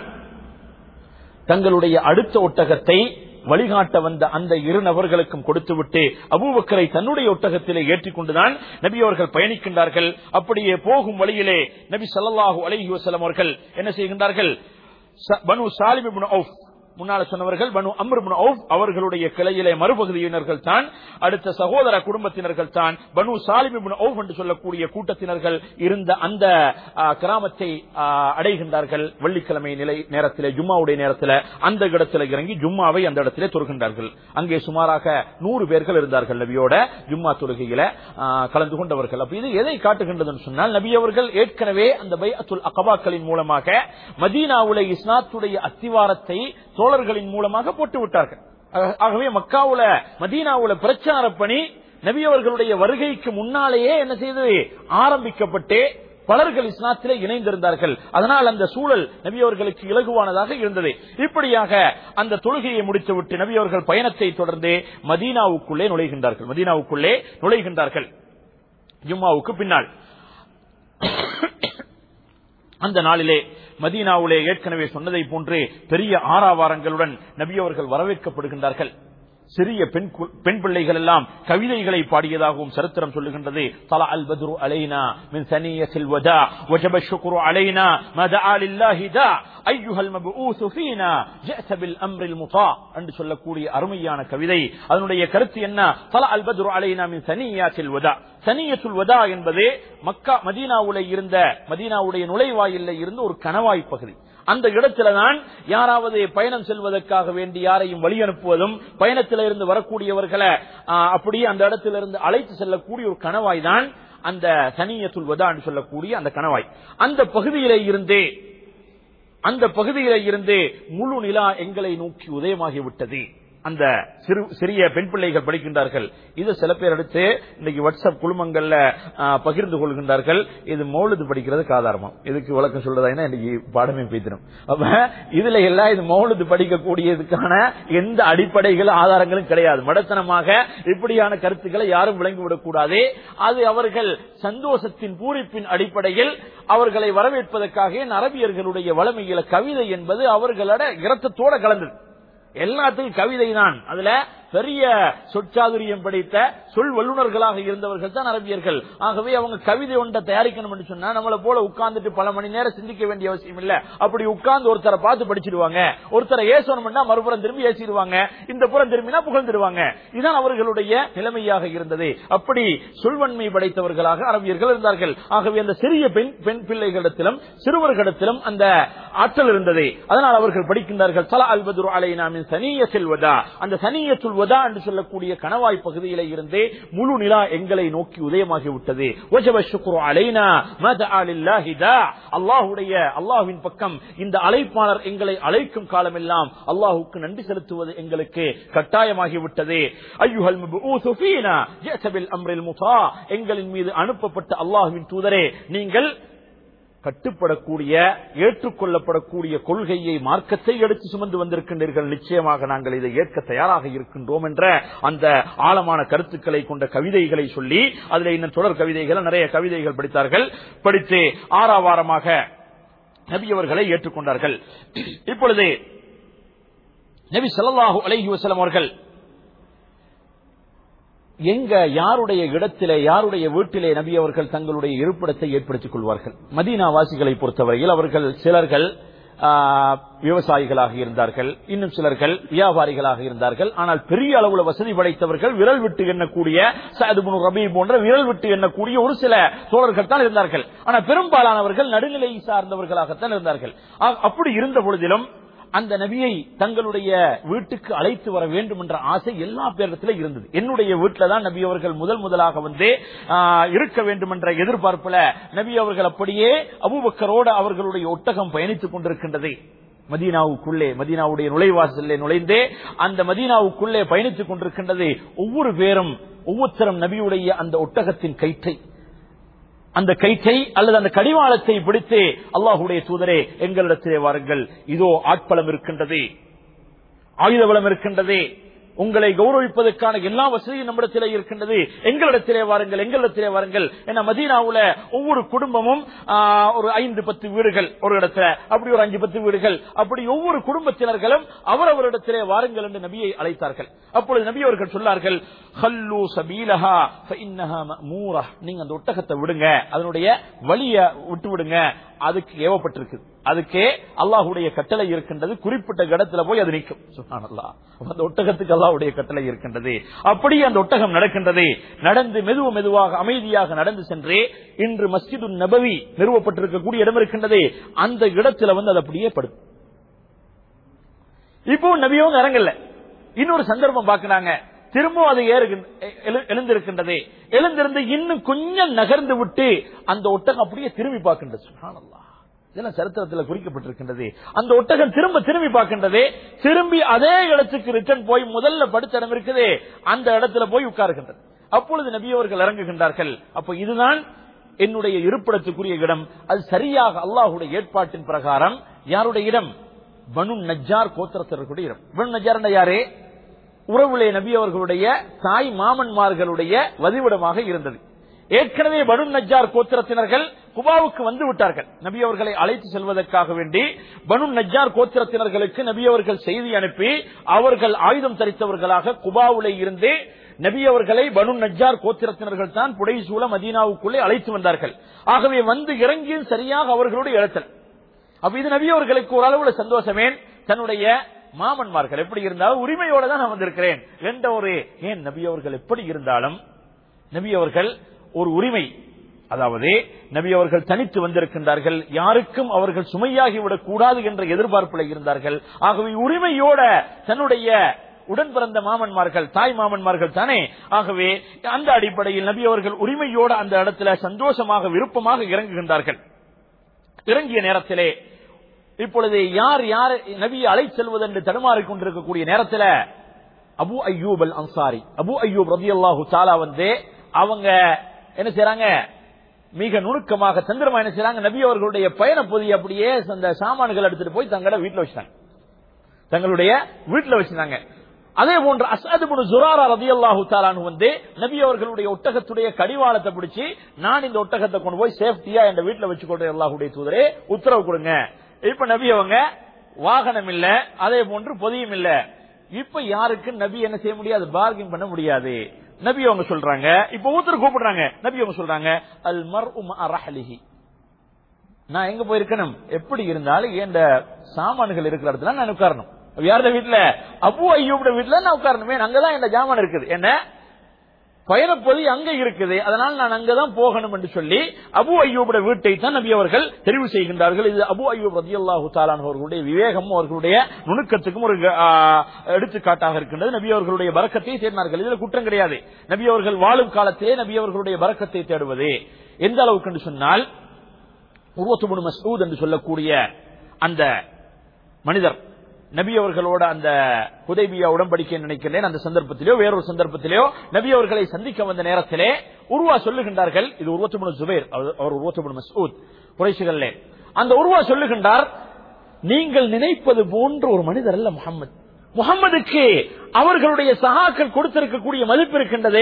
தங்களுடைய அடுத்த ஒட்டகத்தை வழிகாட்ட வந்த அந்த இரு நபர்களுக்கும் கொடுத்துவிட்டு அபூபக்கரை தன்னுடைய ஒட்டகத்திலே ஏற்றிக்கொண்டுதான் நபி அவர்கள் பயணிக்கின்றார்கள் அப்படியே போகும் வழியிலே நபி ஸல்லல்லாஹு அலைஹி வஸல்லம் அவர்கள் என்ன செய்கின்றார்கள் ச- பனு சாலிம் இப்னு அவுஃப் முன்னால சொன்னவர்கள் பனு அம்ர் இப்னு அவுஃப் அவர்களுடைய கிளையிலே மறுபகுதியினர்கள் தான் அடுத்த சகோதர குடும்பத்தினர்கள் தான் பனு சாலிம் இப்னு அவுஃப் என்று சொல்லக்கூடிய கூட்டத்தினர்கள் இருந்த அந்த ஆ, கிராமத்தை ஆ, அடைகின்றார்கள் வெள்ளிக்கிழமை நிலை நேரத்திலே ஜும்மாவுடைய நேரத்தில் அந்த இடத்துல இறங்கி ஜும்மாவை அந்த இடத்திலே தொழுகின்றார்கள் அங்கே சுமாராக நூறு பேர்கள் இருந்தார்கள் நபியோட ஜும்மா தொழுகையில ஆ, கலந்து கொண்டவர்கள் அப்ப இது எதை காட்டுகின்றதுன்னு சொன்னால் நபி அவர்கள் ஏற்கனவே அந்த பைஅத்துல் அகபாக்களின் மூலமாக மதீனாவுல இஸ்லாத்துடைய அத்திவாரத்தை தோழர்களின் மூலமாக போட்டு விட்டார்கள் ஆக- ஆகவே மக்காவுல மதீனாவுல பிரச்சார பணி நபி அவர்களுடைய வருகைக்கு முன்னாலேயே என்ன செய்தது ஆரம்பிக்கப்பட்டு பலர்கள் இஸ்லாத்திலே இணைந்திருந்தார்கள் அதனால் அந்த சூழல் நபி அவர்களுக்கு இலகுவானதாக இருந்தது இப்படியாக அந்த தொழுகையை முடித்துவிட்டு நபி அவர்கள் பயணத்தை தொடர்ந்து மதீனாவுக்குள்ளே நுழைகின்றார்கள் மதீனாவுக்குள்ளே நுழைகின்றார்கள் ஜும்மாவுக்கு பின்னால் அந்த நாளிலே மதீனாவிலே ஏற்கனவே சொன்னதை போன்று பெரிய ஆறாவாரங்களுடன் நபி அவர்கள் வரவேற்கப்படுகின்றார்கள் சிறிய பெண் கு- பெண் பிள்ளைகள் எல்லாம் கவிதைகளை பாடியதாகவும் சரித்திரம் சொல்லுகின்றது தலா அல் பத்ரு அலைனா மின் சனியத்தில் வதா وجب الشكر علينا ما دعا لله داع ايها المبعوث فينا جئت بالامر المطاع என்று சொல்லக்கூடிய அருமையான கவிதை அதனுடைய கருத்து என்ன தலா அல் பத்ரு அலைனா மின் சனியாத்தில் வதா சனியத்துல் வதா என்பது மக்கா மதீனாவுல இருந்த மதீனாவுடைய நுழைவாயில்ல இருந்து ஒரு கணவாய் பகுதி அந்த இடத்துல தான் யாராவது பயணம் செல்வதற்காக வேண்டி யாரையும் வழி அனுப்புவதும் பயணத்தில இருந்து வரக்கூடியவர்களை ஆ, அப்படியே அந்த இடத்திலிருந்து அழைத்து செல்லக்கூடிய ஒரு கணவாய் தான் அந்த சனியத்துல் வதா என்று சொல்லக்கூடிய அந்த கணவாய் அந்த பகுதியில இருந்தே அந்த பகுதியில இருந்து முழு நிலா எங்களை நோக்கி உதயமாகி விட்டது அந்த சிறு சிறிய பெண் பிள்ளைகள் படிக்கின்றார்கள் இது சில பேர் எடுத்து இன்னைக்கு வாட்ஸ்அப் குழுமங்கள்ல ஆ, பகிர்ந்து கொள்கின்றார்கள் இது மௌலுது படிக்கிறதுக்கு ஆதாரமா இதுக்கு விளக்கம் சொல்றதா இன்னைக்கு பாடமே பேத்திடும் அப்ப இதுல எல்லாம் இது மௌலுது படிக்கக்கூடியதுக்கான எந்த அடிப்படைகள் ஆதாரங்களும் கிடையாது மடத்தனமாக இப்படியான கருத்துக்களை யாரும் விளங்கிவிடக் கூடாது அது அவர்கள் சந்தோஷத்தின் பூரிப்பின் அடிப்படையில் அவர்களை வரவேற்பதற்காக என் அரபியர்களுடைய வளமையில கவிதை என்பது அவர்களோட இரத்தத்தோட கலந்தது எல்லாத்துக்கும் கவிதை தான் அதுல பெரிய சொற்சாதுரியம் படித்த சொல் வல்லுநர்களாக இருந்தவர்கள் தான் அரபியர்கள் ஆகவே அவங்க கவிதை ஒன்றை தயாரிக்கணும் என்று சொன்னா நம்மளை போல உட்கார்ந்துட்டு பல மணி நேரம் சிந்திக்க வேண்டிய அவசியம் இல்ல அப்படி உட்கார்ந்து ஒருத்தரை பார்த்து படிச்சிடுவாங்க ஒருத்தரை ஏசணும்னா மறுபுறம் திரும்பி ஏசிடுவாங்க இந்த புறம் திரும்பினா புகழ்ந்துடுவாங்க இதுதான் அவர்களுடைய நிலைமையாக இருந்தது அப்படி சொல்வன்மை படைத்தவர்களாக அரபியர்கள் இருந்தார்கள் ஆகவே அந்த சிறிய பெண் பெண் பிள்ளைகளிடத்திலும் சிறுவர்களிடத்திலும் அந்த ஆற்றல் இருந்தது அதனால் அவர்கள் படிக்கின்றார்கள் தலா அல்பதுரு அலைனாமின் சனிய செல்வதா அந்த சனிய சொல்வதா என்று சொல்லக்கூடிய கணவாய் பகுதியில இருந்தே முழு நிலா எங்களை நோக்கி உதயமாகி விட்டது வஜப ஷுக்ரு அலைனா மதஆ லில்லாஹி தா அல்லாஹ்வுடைய அல்லாஹ்வின் பக்கம் இந்த அழைப்பாளர் எங்களை அழைக்கும் காலமெல்லாம் அல்லாஹ்வுக்கு நன்றி செலுத்துவது எங்களுக்கு கட்டாயமாகி விட்டது ஐயுஹல் மபூசு ஃபீனா ஜஅத பில் அம்ரில் முதா எங்களின் மீது அனுப்பப்பட்ட அல்லாஹ்வின் தூதரே நீங்கள் கட்டுப்படக்கூடிய ஏற்றுக்கொள்ளப்படக்கூடிய கொள்கையை மார்க்கத்தை எடுத்து சுமந்து வந்திருக்கின்றீர்கள் நிச்சயமாக நாங்கள் இதை ஏற்க தயாராக இருக்கின்றோம் என்ற அந்த ஆழமான கருத்துக்களை கொண்ட கவிதைகளை சொல்லி அதில் இன்னும் தொடர் கவிதைகள் நிறைய கவிதைகள் படித்தார்கள் படித்து ஆறாவாரமாக நபி அவர்களை ஏற்றுக்கொண்டார்கள் இப்பொழுது நபி ஸல்லல்லாஹு அலைஹி வஸல்லம் அவர்கள் எங்க யாருடைய இடத்திலே யாருடைய வீட்டிலே நபி அவர்கள் தங்களுடைய இருப்பிடத்தை ஏற்படுத்திக் கொள்வார்கள் மதீனா வாசிகளை பொறுத்தவரையில் அவர்கள் சிலர்கள் ஆ, விவசாயிகளாக இருந்தார்கள் இன்னும் சிலர்கள் வியாபாரிகளாக இருந்தார்கள் ஆனால் பெரிய அளவுல வசதி படைத்தவர்கள் விரல் விட்டு எண்ணக்கூடிய சதுபுனு ரபி போன்ற விரல் விட்டு எண்ணக்கூடிய ஒரு சில தோழர்கள் தான் இருந்தார்கள் ஆனால் பெரும்பாலானவர்கள் நடுநிலை சார்ந்தவர்களாகத்தான் இருந்தார்கள் ஆ, அப்படி இருந்த பொழுதிலும் அந்த நபியை தங்களுடைய வீட்டுக்கு அழைத்து வர வேண்டும் என்ற ஆசை எல்லா பேரிடத்திலும் இருந்தது என்னுடைய வீட்டில தான் நபி அவர்கள் முதல் முதலாக வந்து ஆ, இருக்க வேண்டும் என்ற எதிர்பார்ப்புல நபி அவர்கள் அப்படியே அபூபக்கரோடு அவர்களுடைய ஒட்டகம் பயணித்துக் கொண்டிருக்கின்றது மதீனாவுக்குள்ளே மதீனாவுடைய நுழைவாசல்லே நுழைந்தே அந்த மதீனாவுக்குள்ளே பயணித்துக் கொண்டிருக்கின்றது ஒவ்வொரு பேரும் ஒவ்வொருத்தரும் நபியுடைய அந்த ஒட்டகத்தின் கயிற்றை அந்த கயிற்றை அல்லது அந்த கடிவாளத்தை பிடித்து அல்லாஹுடைய தூதரே எங்களிடத்திலே வாருங்கள் இதோ ஆட்பலம் இருக்கின்றது ஆயுத பலம் இருக்கின்றது உங்களை கௌரவிப்பதற்கான எல்லா வசதியும் நம்மிடத்திலே இருக்கின்றது எங்களிடத்திலே வாருங்கள் எங்களிடத்திலே வாருங்கள் என மதீனாவுல ஒவ்வொரு குடும்பமும் ஆ, ஒரு ஐந்து பத்து வீடுகள் ஒரு இடத்துல அப்படி ஒரு அஞ்சு பத்து வீடுகள் அப்படி ஒவ்வொரு குடும்பத்தினர்களும் அவரவரிடத்திலே வாருங்கள் என்று நபியை அழைத்தார்கள் அப்பொழுது நபி அவர்கள் சொன்னார்கள் "ஹல்லு சபீலஹா ஃபஇன்னஹா மஅமூரா." நீங்க அந்த ஒட்டகத்தை விடுங்க அதனுடைய வழிய விட்டு விடுங்க அதுக்கு ஏவப்பட்டிருக்கு அதுக்கே அல்லாஹுடைய கட்டளை இருக்கின்றது குறிப்பிட்ட இடத்துல போய் அது நிற்கும் சுப்ஹானல்லாஹ் அந்த ஒட்டகத்துக்கு அல்லாஹ்வுடைய கட்டளை இருக்கின்றது அப்படி அந்த ஒட்டகம் நடக்கின்றது நடந்து மெதுவ மெதுவாக அமைதியாக நடந்து சென்றே இன்று மஸ்ஜிது நபவி நிறுவப்பட்டிருக்கக்கூடிய இடம் இருக்கின்றது அந்த இடத்துல வந்து அது அப்படியே படும் இப்போ நபியவங்க இறங்கல இன்னொரு சந்தர்ப்பம் பார்க்கிறாங்க திரும்ப அது ஏறுகின்ற- எழு- எழுந்திருக்கின்றது எழுந்திருந்து இன்னும் கொஞ்சம் நகர்ந்து விட்டு அந்த ஒட்டகம் அப்படியே திரும்பி பார்க்கின்றது சுப்ஹானல்லாஹ். இதெல்லாம் சரித்திரத்தில் குறிக்கப்பட்டிருக்கின்றது அந்த ஒட்டகம் திரும்ப திரும்பி பார்க்கின்றது திரும்பி அதே இடத்துக்கு ரிட்டர்ன் போய் முதல்ல படுத்த இடம் இருக்குது அந்த இடத்துல போய் உட்காருகின்றது அப்பொழுது நபி அவர்கள் இறங்குகின்றார்கள் அப்ப இதுதான் என்னுடைய இருப்பிடத்துக்குரிய இடம் அது சரியாக அல்லாஹுடைய ஏற்பாட்டின் பிரகாரம் யாருடைய இடம் பனு நஜ்ஜார் கோத்திரத்திற்குடைய இடம் பனு நஜ்ஜார் யாரே உறவுலே நபி அவர்களுடைய தாய் மாமன்மார்களுடைய வதிவிடமாக இருந்தது ஏற்கனவே பனு நஜ்ஜார் கோத்திரத்தினர்கள் குபாவுக்கு வந்து விட்டார்கள் நபி அவர்களை அழைத்து செல்வதற்காக வேண்டி பனு நஜ்ஜார் கோத்திரத்தினர்களுக்கு நபி அவர்கள் செய்தி அனுப்பி அவர்கள் ஆயுதம் தரித்தவர்களாக குபாவுல இருந்து நபி அவர்களை பனு நஜ்ஜார் கோத்திரத்தினர்கள் தான் புடைசூழ மதீனாவுக்குள்ளே அழைத்து வந்தார்கள் ஆகவே வந்து இறங்கியும் சரியாக அவர்களுடைய இடத்தில் அப்ப இது நபி அவர்களுக்கு ஓரளவுல சந்தோஷமே தன்னுடைய மாமன்மார்கள் எப்படி இருந்தாலும் உரிமையோட தான் நான் வந்திருக்கிறேன் என்ற ஒரு ஏன் நபி அவர்கள் எப்படி இருந்தாலும் நபி அவர்கள் ஒரு உரிமை அதாவது நபி அவர்கள் தனித்து வந்திருக்கின்றார்கள் யாருக்கும் அவர்கள் சுமையாகிவிடக் கூடாது என்ற எதிர்பார்ப்பில் இருந்தார்கள் ஆகவே உரிமையோட தன்னுடைய உடன் பிறந்த மாமன்மார்கள் தாய் மாமன்மார்கள் தானே ஆகவே அந்த அடிப்படையில் நபி அவர்கள் உரிமையோட அந்த இடத்துல சந்தோஷமாக விருப்பமாக இறங்குகின்றார்கள் இறங்கிய நேரத்திலே இப்பொழுது யார் யார் நபியை அழை செல்வது என்று தடுமாறிக் கொண்டிருக்கக்கூடிய நேரத்தில் அபு அய்யூப் அல் அன்சாரி அபு அய்யூப் ரதி அல்லாஹு தாலா வந்து அவங்க என்ன செய்றாங்க மிக நுணுக்கமாக தந்திரமா என்ன செய்றாங்க நபி அவர்களுடைய பயண பொதி அப்படியே அந்த சாமான்கள் எடுத்துட்டு போய் தங்களோட வீட்டுல வச்சிட்டாங்க தங்களுடைய வீட்டுல வச்சிருந்தாங்க அதே போன்று அசாது புனு ஜுராரா ரதி அல்லாஹு தாலானு வந்து நபி அவர்களுடைய ஒட்டகத்துடைய கடிவாளத்தை பிடிச்சி நான் இந்த ஒட்டகத்தை கொண்டு போய் சேஃப்டியா என் வீட்டுல வச்சுக்கொண்டு அல்லாஹுடைய தூதரே உத்தரவு கொடுங்க இப்ப நபி அவங்க வாகனம் இல்ல அதே போன்று பொதியும் இல்ல இப்ப யாருக்கு நபி என்ன செய்ய முடியாது பார்கிங் பண்ண முடியாது நபி அவங்க சொல்றாங்க இப்ப ஒருத்தர் கூப்பிடுறாங்க நபி அவங்க சொல்றாங்க அல் மர் அரஹலிஹி நான் எங்க போயிருக்கணும் எப்படி இருந்தாலும் இந்த சாமான்கள் இருக்கிற இடத்துல நான் உட்காரணும் யாரோட வீட்டுல அபு ஐயோட வீட்டுல நான் உட்காரணுமே அங்கதான் இந்த ஜாமான் இருக்குது என்ன பயணப்பொதி அங்க இருக்குது அதனால் நான் அங்கதான் போகணும் என்று சொல்லி அபு ஐயூபுடைய வீட்டை தான் நபி அவர்கள் தெரிவு செய்கின்றார்கள் இது அபு ஐயூப் ரதி அல்லாஹு தாலான் அவர்களுடைய விவேகமும் அவர்களுடைய நுணுக்கத்துக்கும் ஒரு ஆ, எடுத்துக்காட்டாக இருக்கின்றது நபி அவர்களுடைய பறக்கத்தை தேடினார்கள் இதுல குற்றம் கிடையாது நபி அவர்கள் வாழும் காலத்திலே நபி அவர்களுடைய பறக்கத்தை தேடுவது எந்த அளவுக்கு என்று சொன்னால் உருவத்துபுன் மசூத் என்று சொல்லக்கூடிய அந்த மனிதர் நபி அவர்களோட அந்த ஹுதைபியா உடன்படிக்கை நினைக்கிறேன் அந்த சந்தர்ப்பத்திலேயோ வேறொரு சந்தர்ப்பத்திலேயோ நபி அவர்களை சந்திக்க வந்த நேரத்திலே உருவா சொல்லுகின்றார்கள் இது உருவத்துபுன் ஜுபைர் அவர் அவர் உருவத்துபுன் மசூத் குறைசுகளே அந்த உருவா சொல்லுகின்றார் நீங்கள் நினைப்பது போன்ற ஒரு மனிதர் அல்ல முகமது முகம்மதுக்கு அவர்களுடைய சகாக்கள் கொடுத்திருக்கக்கூடிய மதிப்பு இருக்கின்றதே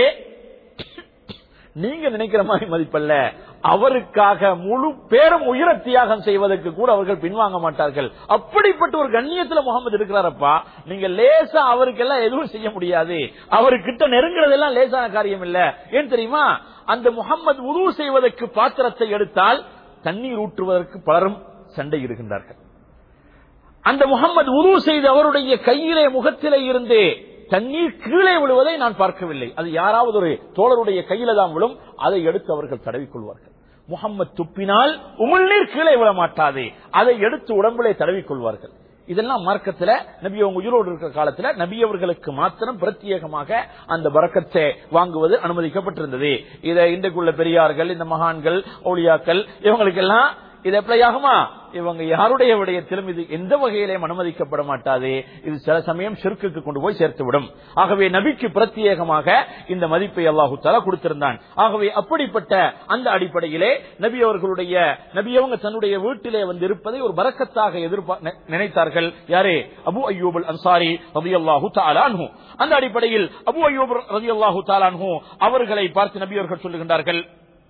நீங்க நினைக்கிற மாதிரி மதிப்பல்ல அவருக்காக முழு பேரும் உயிர தியாகம் செய்வதற்கு கூட அவர்கள் பின்வாங்க மாட்டார்கள் அப்படிப்பட்ட ஒரு கண்ணியத்துல முகமது இருக்கிறாரப்பா நீங்க லேசா அவருக்கெல்லாம் எதுவும் செய்ய முடியாது அவர்கிட்ட நெருங்குறதெல்லாம் லேசான காரியம் இல்ல ஏன் தெரியுமா அந்த முகமது உதவு செய்வதற்கு பாத்திரத்தை எடுத்தால் தண்ணீர் ஊற்றுவதற்கு பலரும் சண்டை இருக்கின்றார்கள் அந்த முகமது உரு செய்து அவருடைய கையிலே முகத்திலே இருந்து தண்ணீர் கீழே விழுவதை நான் பார்க்கவில்லை அது யாராவது ஒரு தோழருடைய கையில தான் விழும் அதை எடுத்து அவர்கள் தடவிக்கொள்வார்கள் முகம்மது துப்பினால் உமிழ்நீர் கீழே விழ மாட்டாது அதை எடுத்து உடம்பிலே தடவிக்கொள்வார்கள் இதெல்லாம் மார்க்கத்துல நபி அவங்க உயிரோடு இருக்கிற காலத்துல நபி அவர்களுக்கு மாத்திரம் பிரத்யேகமாக அந்த பறக்கத்தை வாங்குவது அனுமதிக்கப்பட்டிருந்தது இதை இன்றைக்குள்ள பெரியார்கள் இந்த மகான்கள் ஒளியாக்கள் இவங்களுக்கெல்லாம் இது எப்படி ஆகுமா இவங்க யாருடைய விடயத்திலும் இது எந்த வகையிலும் அனுமதிக்கப்பட மாட்டாது இது சில சமயம் சிறுக்குக்கு கொண்டு போய் சேர்த்துவிடும் ஆகவே நபிக்கு பிரத்யேகமாக இந்த மதிப்பை அல்லாஹு தலா கொடுத்திருந்தான் ஆகவே அப்படிப்பட்ட அந்த அடிப்படையிலே நபி அவர்களுடைய நபி அவங்க தன்னுடைய வீட்டிலே வந்து இருப்பதை ஒரு பறக்கத்தாக எதிர்பார் நி- நினைத்தார்கள் யாரே அபு அய்யூப் அன்சாரி ரதி அல்லாஹு தாலான்ஹு அந்த அடிப்படையில் அபு அய்யூப் ரதி அல்லாஹு தாலான்ஹு அவர்களை பார்த்து நபி அவர்கள் சொல்லுகின்றார்கள்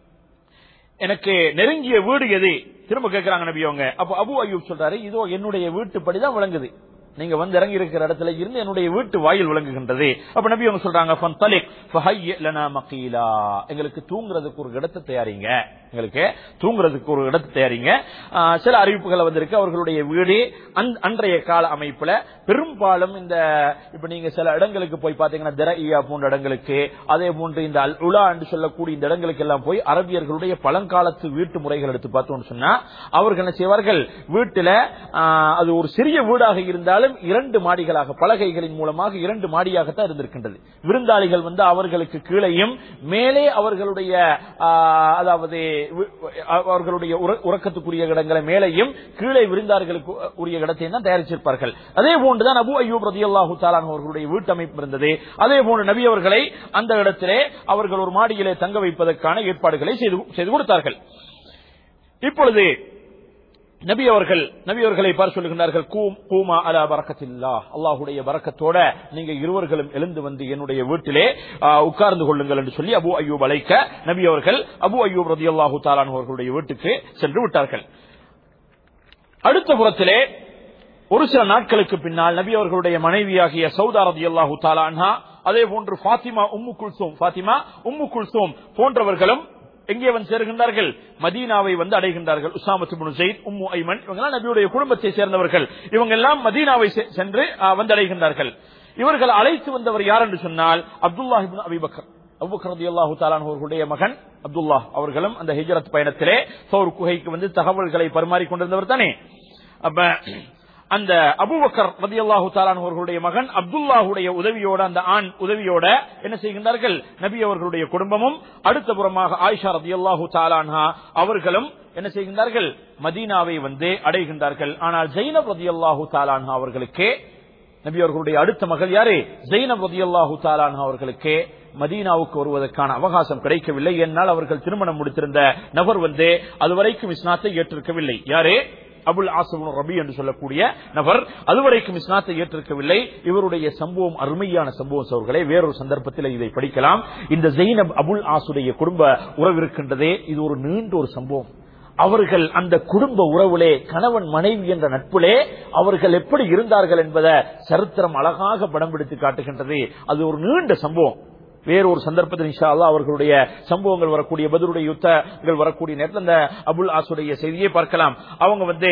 எனக்கு நெருங்கிய வீடு எது திரும்ப கேட்கிறாங்க நபி அவங்க அப்ப அபு அய்யூப் சொல்றாரு இதோ என்னுடைய வீட்டுப்படிதான் விளங்குது நீங்க வந்து இறங்கி இருக்கிற இடத்துல இருந்து என்னுடைய வீட்டு வாயில் விளங்குகின்றது அப்ப நபி அவங்க சொல்றாங்க "ஃபந்தலிக் ஃபஹய்ய லனா மகீலா." எங்களுக்கு தூங்குறதுக்கு ஒரு இடத்தை தயாரிங்க எங்களுக்கு தூங்குறதுக்கு ஒரு இடத்தை தயாரிங்க ஆ, சில அறிவிப்புகள் வந்திருக்கு அவர்களுடைய வீடு அந்த- அன்றைய கால அமைப்புல பெரும்பாலும் இந்த இப்ப நீங்க சில இடங்களுக்கு போய் பாத்தீங்கன்னா திரையா போன்ற இடங்களுக்கு அதே போன்று இந்த அல் உலா என்று சொல்லக்கூடிய இந்த இடங்களுக்கு எல்லாம் போய் அரபியர்களுடைய பழங்காலத்து வீட்டு முறைகள் எடுத்து பார்த்தோம்னு சொன்னா அவர்கள் என்ன செய்வார்கள் வீட்டுல ஆ, அது ஒரு சிறிய வீடாக இருந்தாலும் இரண்டு மாடிகளாக பலகைகளின் மூலமாக இரண்டு மாடியாகத்தான் இருந்திருக்கின்றது விருந்தாளிகள் வந்து அவர்களுக்கு கீழையும் மேலே அவர்களுடைய ஆ, அதாவது வி- அவர்களுடைய உற- உறக்கத்துக்குரிய இடங்களை மேலேயும் கீழே விருந்தார்களுக்கு உரிய இடத்தை தான் தயாரிச்சிருப்பார்கள் அதே போன்றுதான் அபு அய்யூப் ரதியல்லாஹு தாலான் அவர்களுடைய வீட்டமைப்பு இருந்தது அதே போன்று நபி அவர்களை அந்த இடத்திலே அவர்கள் ஒரு மாடியிலே தங்க வைப்பதற்கான ஏற்பாடுகளை செய்து செய்து கொடுத்தார்கள் இப்பொழுது நபி அவர்கள் நபி அவர்களை பார் சொல்லுகின்றார்கள் கூம் கூமா அலா பரக்கத்தில்லா அல்லாஹுடைய பரக்கத்தோட நீங்க இருவர்களும் எழுந்து வந்து என்னுடைய வீட்டிலே ஆ, உட்கார்ந்து கொள்ளுங்கள் என்று சொல்லி அபு அய்யூப் அழைக்க நபி அவர்கள் அபு அய்யூப் ரதி அல்லாஹு தாலான் அவர்களுடைய வீட்டுக்கு சென்று விட்டார்கள் அடுத்த புறத்திலே ஒரு சில நாட்களுக்கு பின்னால் நபி அவர்களுடைய மனைவியாகிய சௌதா ரதி அல்லாஹு தாலான்ஹா அதே போன்று ஃபாத்திமா உம்மு குல்சூம் ஃபாத்திமா உம்மு குல்சூம் போன்றவர்களும் எங்கே வந்து சேருகின்றார்கள் மதீனாவை வந்து அடைகின்றார்கள் உசாமத்து பின் ஜெயித் உம்மு ஐமன் இவங்கெல்லாம் நபியுடைய குடும்பத்தை சேர்ந்தவர்கள் இவங்க எல்லாம் மதீனாவை செ- சென்று ஆ, வந்து அடைகின்றார்கள் இவர்கள் அழைத்து வந்தவர் யார் என்று சொன்னால் அப்துல்லா இப்னு அபிபக்கர் அபுபக்கர் ரலியல்லாஹு தஆலா அவர்களுடைய மகன் அப்துல்லா அவர்களும் அந்த ஹிஜ்ரத் பயணத்திலே சௌர் குகைக்கு வந்து தகவல்களை பரிமாறிக் கொண்டிருந்தவர் தானே அப்ப அந்த அபூபக்கர் ரதியல்லாஹு தாலான் அவர்களுடைய மகன் அப்துல்லாஹுடைய உதவியோட அந்த ஆண் உதவியோட என்ன செய்கின்றார்கள் நபி அவர்களுடைய குடும்பமும் அடுத்த புறமாக ஆயிஷா ரதியல்லாஹு தாலான்ஹா அவர்களும் என்ன செய்கின்றார்கள் மதீனாவை வந்து அடைகின்றார்கள் ஆனால் ஜைனப் ரதியல்லாஹு தாலான்ஹா அவர்களுக்கு நபி அவர்களுடைய அடுத்த மகள் யாரு ஜெயினப் ரதியல்லாஹு தாலான்ஹா அவர்களுக்கு மதீனாவுக்கு வருவதற்கான அவகாசம் கிடைக்கவில்லை என்னால் அவர்கள் திருமணம் முடித்திருந்த நபர் வந்து அதுவரைக்கும் இஸ்லாத்தை ஏற்றிருக்கவில்லை யாரு அபுல் ஆசபுல் ரபி என்று சொல்லக்கூடிய நபர் அதுவரைக்கும் இஸ்லாத்தை ஏற்றிருக்கவில்லை இவருடைய சம்பவம் அருமையான சம்பவம் அவர்களே வேறொரு சந்தர்ப்பத்தில் இதை படிக்கலாம் இந்த ஜெயினப் அபுல் ஆசுடைய குடும்ப உறவு இருக்கின்றதே இது ஒரு நீண்ட ஒரு சம்பவம் அவர்கள் அந்த குடும்ப உறவிலே கணவன் மனைவி என்ற நட்பிலே அவர்கள் எப்படி இருந்தார்கள் என்பதை சரித்திரம் அழகாக படம் பிடித்து காட்டுகின்றது அது ஒரு நீண்ட சம்பவம் வேறொரு சந்தர்ப்பத்தில் இன்ஷா அல்லாஹ் அவர்களுடைய சம்பவங்கள் வரக்கூடிய பதிலுடைய யுத்தங்கள் வரக்கூடிய நேரத்தில் அந்த அபுல் ஆசுடைய செய்தியை பார்க்கலாம் அவங்க வந்து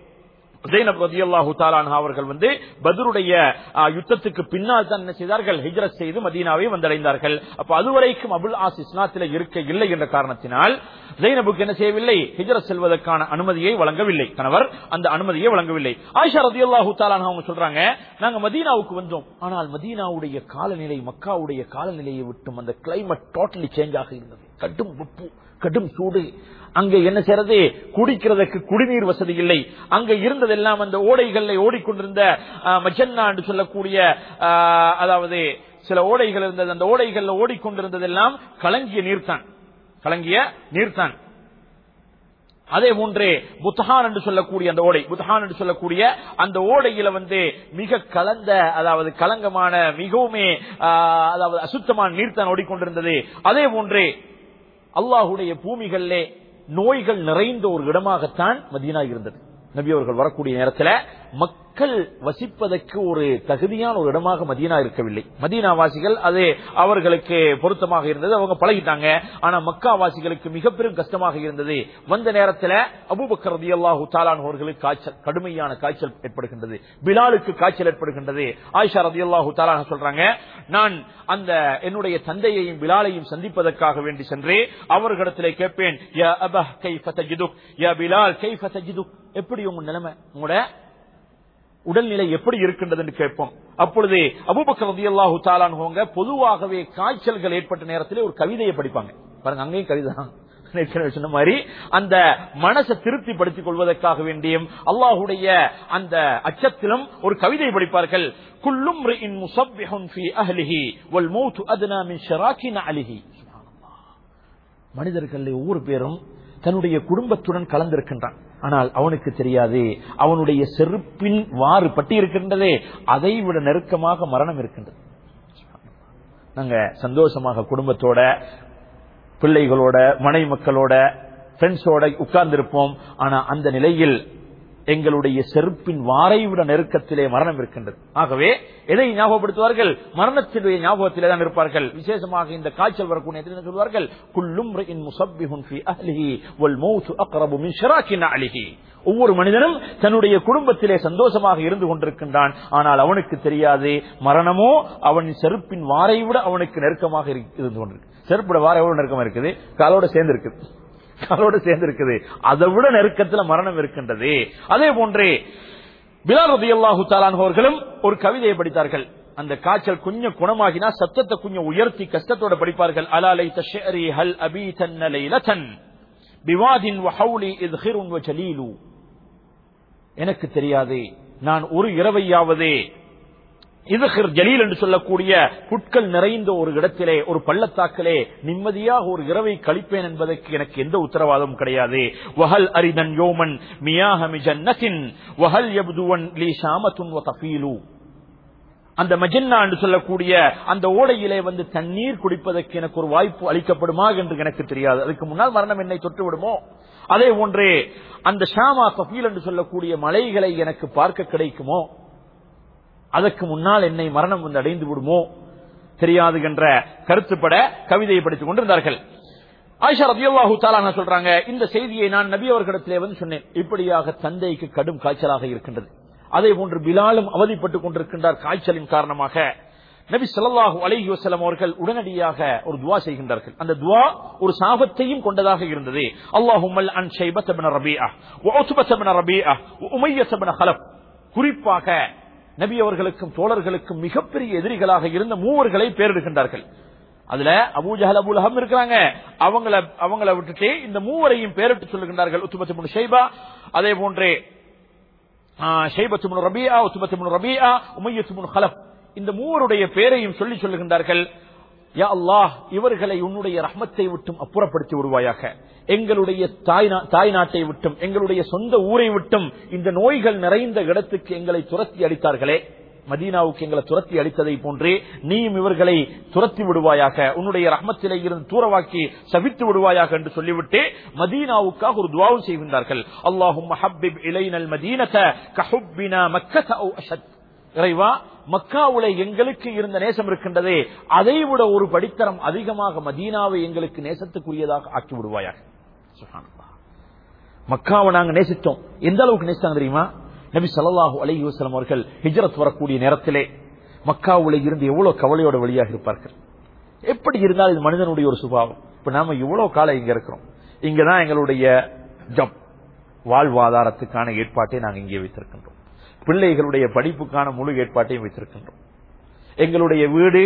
ஜெயினப் ரதியல்லாஹு தாலான்ஹா அவர்கள் வந்து பத்ருடைய ஆ, யுத்தத்துக்கு பின்னால் தான் என்ன செய்தார்கள் ஹிஜ்ரத் செய்து மதீனாவை வந்தடைந்தார்கள் அப்ப அதுவரைக்கும் அபுல் ஆஸ் இஸ்லாத்தில இருக்க இல்லை என்ற காரணத்தினால் ஜெயினபுக்கு என்ன செய்யவில்லை ஹிஜ்ரத் செல்வதற்கான அனுமதியை வழங்கவில்லை கணவர் அந்த அனுமதியை வழங்கவில்லை ஆயிஷா ரதியல்லாஹு தாலான்ஹா அவங்க சொல்றாங்க நாங்க மதீனாவுக்கு வந்தோம் ஆனால் மதீனாவுடைய காலநிலை மக்காவுடைய காலநிலையை விட்டும் அந்த கிளைமேட் டோட்டலி சேஞ்ச் ஆக இருந்தது கடும் வெப்பு கடும் சூடு அங்க என்ன செய்யறது குடிக்கிறதுக்கு குடிநீர் வசதி இல்லை அங்க இருந்ததெல்லாம் அந்த ஓடைகள்ல ஓடிக்கொண்டிருந்த ஆ, மஜன்னா என்று சொல்லக்கூடிய ஆ, அதாவது சில ஓடைகள் இருந்தது அந்த ஓடைகள்ல ஓடிக்கொண்டிருந்ததெல்லாம் கலங்கிய நீர்தான் கலங்கிய நீர்தான் அதே போன்றே புத்தஹான் என்று சொல்லக்கூடிய அந்த ஓடை புத்தஹான் என்று சொல்லக்கூடிய அந்த ஓடையில வந்து மிக கலந்த அதாவது கலங்கமான மிகவுமே ஆ, அதாவது அசுத்தமான நீர் தான் ஓடிக்கொண்டிருந்தது அதே போன்றே அல்லாஹுடைய பூமிகளிலே நோய்கள் நிறைந்த ஒரு இடமாகத்தான் மதீனா இருந்தது நபி அவர்கள் வரக்கூடிய நேரத்தில் மக்கள் வசிப்பதற்கு ஒரு தகுதியான ஒரு இடமாக மதீனா இருக்கவில்லை மதீனா வாசிகள் அது அவர்களுக்கு பொருத்தமாக இருந்தது அவங்க பழகிட்டாங்க ஆனா மக்கா வாசிகளுக்கு மிக பெரும் கஷ்டமாக இருந்தது வந்த நேரத்தில் அபூபக்கர் ரதியல்லாஹு தாலான் அவர்களுக்கு காய்ச்சல் கடுமையான காய்ச்சல் ஏற்படுகின்றது பிலாலுக்கு காய்ச்சல் ஏற்படுகின்றது ஆயிஷா ரதியல்லாஹு தாலான் சொல்றாங்க நான் அந்த என்னுடைய தந்தையையும் பிலாலையும் சந்திப்பதற்காக வேண்டி சென்று அவர்களிடத்திலே கேட்பேன் யா அபஹ் கைஃப தஜிதுக் யா பிலால் கைஃப தஜிதுக் எப்படி உங்க நிலைமை உங்களோட உடல்நிலை எப்படி இருக்கின்றது என்று கேட்போம் அப்பொழுது அபூபக்கர் ரதியல்லாஹு தாலான்ஹோங்க பொதுவாகவே காய்ச்சல்கள் ஏற்பட்ட நேரத்திலே ஒரு கவிதையை படிப்பாங்க பாருங்க அங்கேயும் கவிதை தான். ஏற்கனவே சொன்ன மாதிரி அந்த மனசை திருப்திப்படுத்திக் கொள்வதற்காக வேண்டியும் அல்லாஹுடைய அந்த அச்சத்திலும் ஒரு கவிதை படிப்பார்கள் குல்லும் முசப்பிஹுன் ஃபி அஹ்லிஹி வல் மௌத்து அத்னா மின் ஷராக்கின் அலிஹி மனிதர்கள் ஒவ்வொரு பேரும் தன்னுடைய குடும்பத்துடன் கலந்திருக்கின்றான் ஆனால் அவனுக்கு தெரியாது அவனுடைய செருப்பின் வாறு பட்டி இருக்கின்றதே அதை விட நெருக்கமாக மரணம் இருக்கின்றது நாங்க சந்தோஷமாக குடும்பத்தோட பிள்ளைகளோட மனை மக்களோட ஃப்ரெண்ட்ஸோட உட்கார்ந்திருப்போம் ஆனா அந்த நிலையில் எங்களுடைய செருப்பின் வாரை விட நெருக்கத்திலே மரணம் இருக்கின்றது ஆகவே எதை ஞாபகப்படுத்துவார்கள் மரணத்தினுடைய ஞாபகத்திலே தான் இருப்பார்கள் விசேஷமாக இந்த காய்ச்சல் வரக்கூடிய நேரத்தில் என்ன சொல்வார்கள் குல்லும் முசப்பிஹுன் ஃபி அஹ்லிஹி வல் மௌத்து அக்ரபு மின் ஷராக்கின் அலிஹி ஒவ்வொரு மனிதனும் தன்னுடைய குடும்பத்திலே சந்தோஷமாக இருந்து கொண்டிருக்கின்றான் ஆனால் அவனுக்கு தெரியாது மரணமோ அவன் செருப்பின் வாரை விட அவனுக்கு நெருக்கமாக இரு- இருந்து கொண்டிருக்கு செருப்போட வாரை எவ்வளவு நெருக்கமா இருக்குது காலோட சேர்ந்து இருக்குது காலோட சேர்ந்து இருக்குது அதை விட நெருக்கத்துல மரணம் இருக்கின்றது அதே போன்றே பிலால் ரதியல்லாஹு தாலான் அவர்களும் ஒரு கவிதையை படித்தார்கள் அந்த காய்ச்சல் கொஞ்சம் குணமாகினா சத்தத்தை கொஞ்சம் உயர்த்தி கஷ்டத்தோட படிப்பார்கள் அலாலை தஷரி ஹல் அபி தன்னலை லதன் பிவாதின் வஹவுலி இத்ஹிருன் வஜலீலு எனக்கு தெரியாது நான் ஒரு இரவையாவது இதுஹிர் ஜலீல் என்று சொல்லக்கூடிய புட்கள் நிறைந்த ஒரு இடத்திலே ஒரு பள்ளத்தாக்கிலே நிம்மதியாக ஒரு இரவை கழிப்பேன் என்பதற்கு எனக்கு எந்த உத்தரவாதமும் கிடையாது வஹல் அரிதன் யோமன் மியாஹமி ஜன்னத்தின் வஹல் யப்துவன் லீ ஷாமத்துன் வ தஃபீலு அந்த மஜன்னா என்று சொல்லக்கூடிய அந்த ஓடையிலே வந்து தண்ணீர் குடிப்பதற்கு எனக்கு ஒரு வாய்ப்பு அளிக்கப்படுமா என்று எனக்கு தெரியாது அதுக்கு முன்னால் மரணம் என்னை தொட்டு விடுமோ அதே போன்றே அந்த ஷாமா கபீல் என்று சொல்லக்கூடிய மலைகளை எனக்கு பார்க்க கிடைக்குமோ அதற்கு முன்னால் என்னை மரணம் வந்து அடைந்து விடுமோ தெரியாது என்ற கருத்துப்பட கவிதையை படித்துக் கொண்டிருந்தார்கள் ஆயிஷா ரபியல்லாஹு தாலா சொல்றாங்க இந்த செய்தியை நான் நபி அவர்களிடத்திலே வந்து சொன்னேன் இப்படியாக தந்தைக்கு கடும் காய்ச்சலாக இருக்கின்றது அதே போன்று பிலாலும் அவதிப்பட்டுக் கொண்டிருக்கின்றார் காய்ச்சலின் காரணமாக நபி ஸல்லல்லாஹு அலைஹி வஸல்லம் அவர்கள் உடனடியாக ஒரு துவா செய்கின்றார்கள் அந்த துவா ஒரு சாபத்தையும் கொண்டதாக இருந்தது அல்லாஹும்மல் அன் ஷைபத் இப்னு ரபீஆ வ உத்பத் இப்னு ரபீஆ வ உமையத் இப்னு ஹலப் குறிப்பாக நபி அவர்களுக்கும் தோழர்களுக்கும் மிகப்பெரிய எதிரிகளாக இருந்த மூவர்களை பேரிடுகின்றார்கள் அதுல அபூஜஹல் அபுல் அஹம் இருக்கிறாங்க அவங்கள அவங்கள விட்டுட்டு இந்த மூவரையும் பேரிட்டு சொல்லுகின்றார்கள் உத்துபத் இப்னு ஷைபா அதே போன்றே ஷைபத் இப்னு ரபீஆ உத்துபத் இப்னு ரபீஆ உமையத் இப்னு ஹலப் இந்த மூவருடைய பேரையும் சொல்லி சொல்லுகின்றார்கள் யா அல்லாஹ் இவர்களை உன்னுடைய ரஹ்மத்தை விட்டும் அப்புறப்படுத்தி விடுவாயாக எங்களுடைய தாய் நா- தாய் நாட்டை விட்டும் எங்களுடைய சொந்த ஊரை விட்டும் இந்த நோய்கள் நிறைந்த இடத்துக்கு எங்களை துரத்தி அடித்தார்களே மதீனாவுக்கு எங்களை துரத்தி அடித்ததை போன்றே நீயும் இவர்களை துரத்தி விடுவாயாக உன்னுடைய ரஹ்மத்திலே இருந்து தூரவாக்கி சபித்து விடுவாயாக என்று சொல்லிவிட்டு மதீனாவுக்காக ஒரு துவாவும் செய்கின்றார்கள் அல்லாஹும் ஹப்பிப் இலைனல் மதீனத கஹுப்பினா மக்கத அவு அஷத் இறைவா மக்காவுல எங்களுக்கு இருந்த நேசம் இருக்கின்றதே அதை விட ஒரு படித்தரம் அதிகமாக மதீனாவை எங்களுக்கு நேசத்துக்குரியதாக ஆக்கி விடுவாயாக சுப்ஹானல்லாஹ். மக்காவை நாங்க நேசித்தோம் எந்த அளவுக்கு நேசித்தாங்க தெரியுமா நபி ஸல்லல்லாஹு அலைஹி வஸல்லம் அவர்கள் ஹிஜ்ரத் வரக்கூடிய நேரத்திலே மக்காவுல இருந்து எவ்வளவு கவலையோட வழியாக இருப்பார்கள் எப்படி இருந்தால் இது மனிதனுடைய ஒரு சுபாவம் இப்ப நாம இவ்வளவு காலம் இங்க இருக்கிறோம் இங்கதான் எங்களுடைய ஜப் வாழ்வாதாரத்துக்கான ஏற்பாட்டை நாங்க இங்கே வைத்திருக்கின்றோம் பிள்ளைகளுடைய படிப்புக்கான முழு ஏற்பாட்டையும் வைத்திருக்கின்றோம் எங்களுடைய வீடு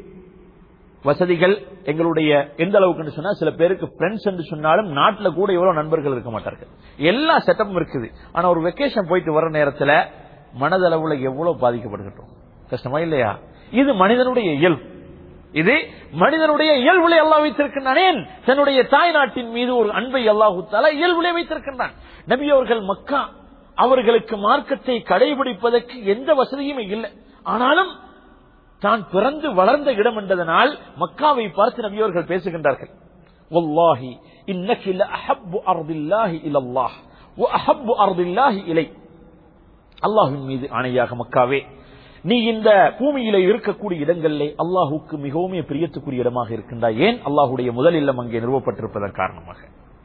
வசதிகள் எங்களுடைய எந்த அளவுக்கு சொன்னா சில பேருக்கு ஃப்ரெண்ட்ஸ் என்று சொன்னாலும் நாட்டுல கூட எவ்வளவு நண்பர்கள் இருக்க மாட்டார்கள் எல்லா செட்டப்பும் இருக்குது ஆனா ஒரு வெக்கேஷன் போயிட்டு வர நேரத்துல மனதளவுல எவ்வளவு பாதிக்கப்படுகின்றோம் கஷ்டமா இல்லையா இது மனிதனுடைய இயல்பு இது மனிதனுடைய இயல்புலை அல்லாஹ் வைத்திருக்கின்றானேன் தன்னுடைய தாய் நாட்டின் மீது ஒரு அன்பை அல்லாஹு தலா இயல்புலே வைத்திருக்கின்றான் நபி அவர்கள் மக்கா அவர்களுக்கு மார்க்கத்தை கடைபிடிப்பதற்கு எந்த வசதியுமே இல்லை ஆனாலும் தான் பிறந்து வளர்ந்த இடம் என்பதனால் மக்காவை பார்த்து நபியவர்கள் பேசுகின்றார்கள் வல்லாஹி இன்னக்கி லஅஹப்பு அர்தில்லாஹி இலல்லாஹ் வஅஹப்பு அர்தில்லாஹி இலை அல்லாஹ்வின் மீது ஆணையாக மக்காவே நீ இந்த பூமியிலே இருக்கக்கூடிய இடங்களிலே அல்லாஹுக்கு மிகவும் பிரியத்துக்குரிய இடமாக இருக்கின்றாய் ஏன் அல்லாஹுடைய முதல் இல்லம் அங்கே நிறுவப்பட்டிருப்பதன் காரணமாக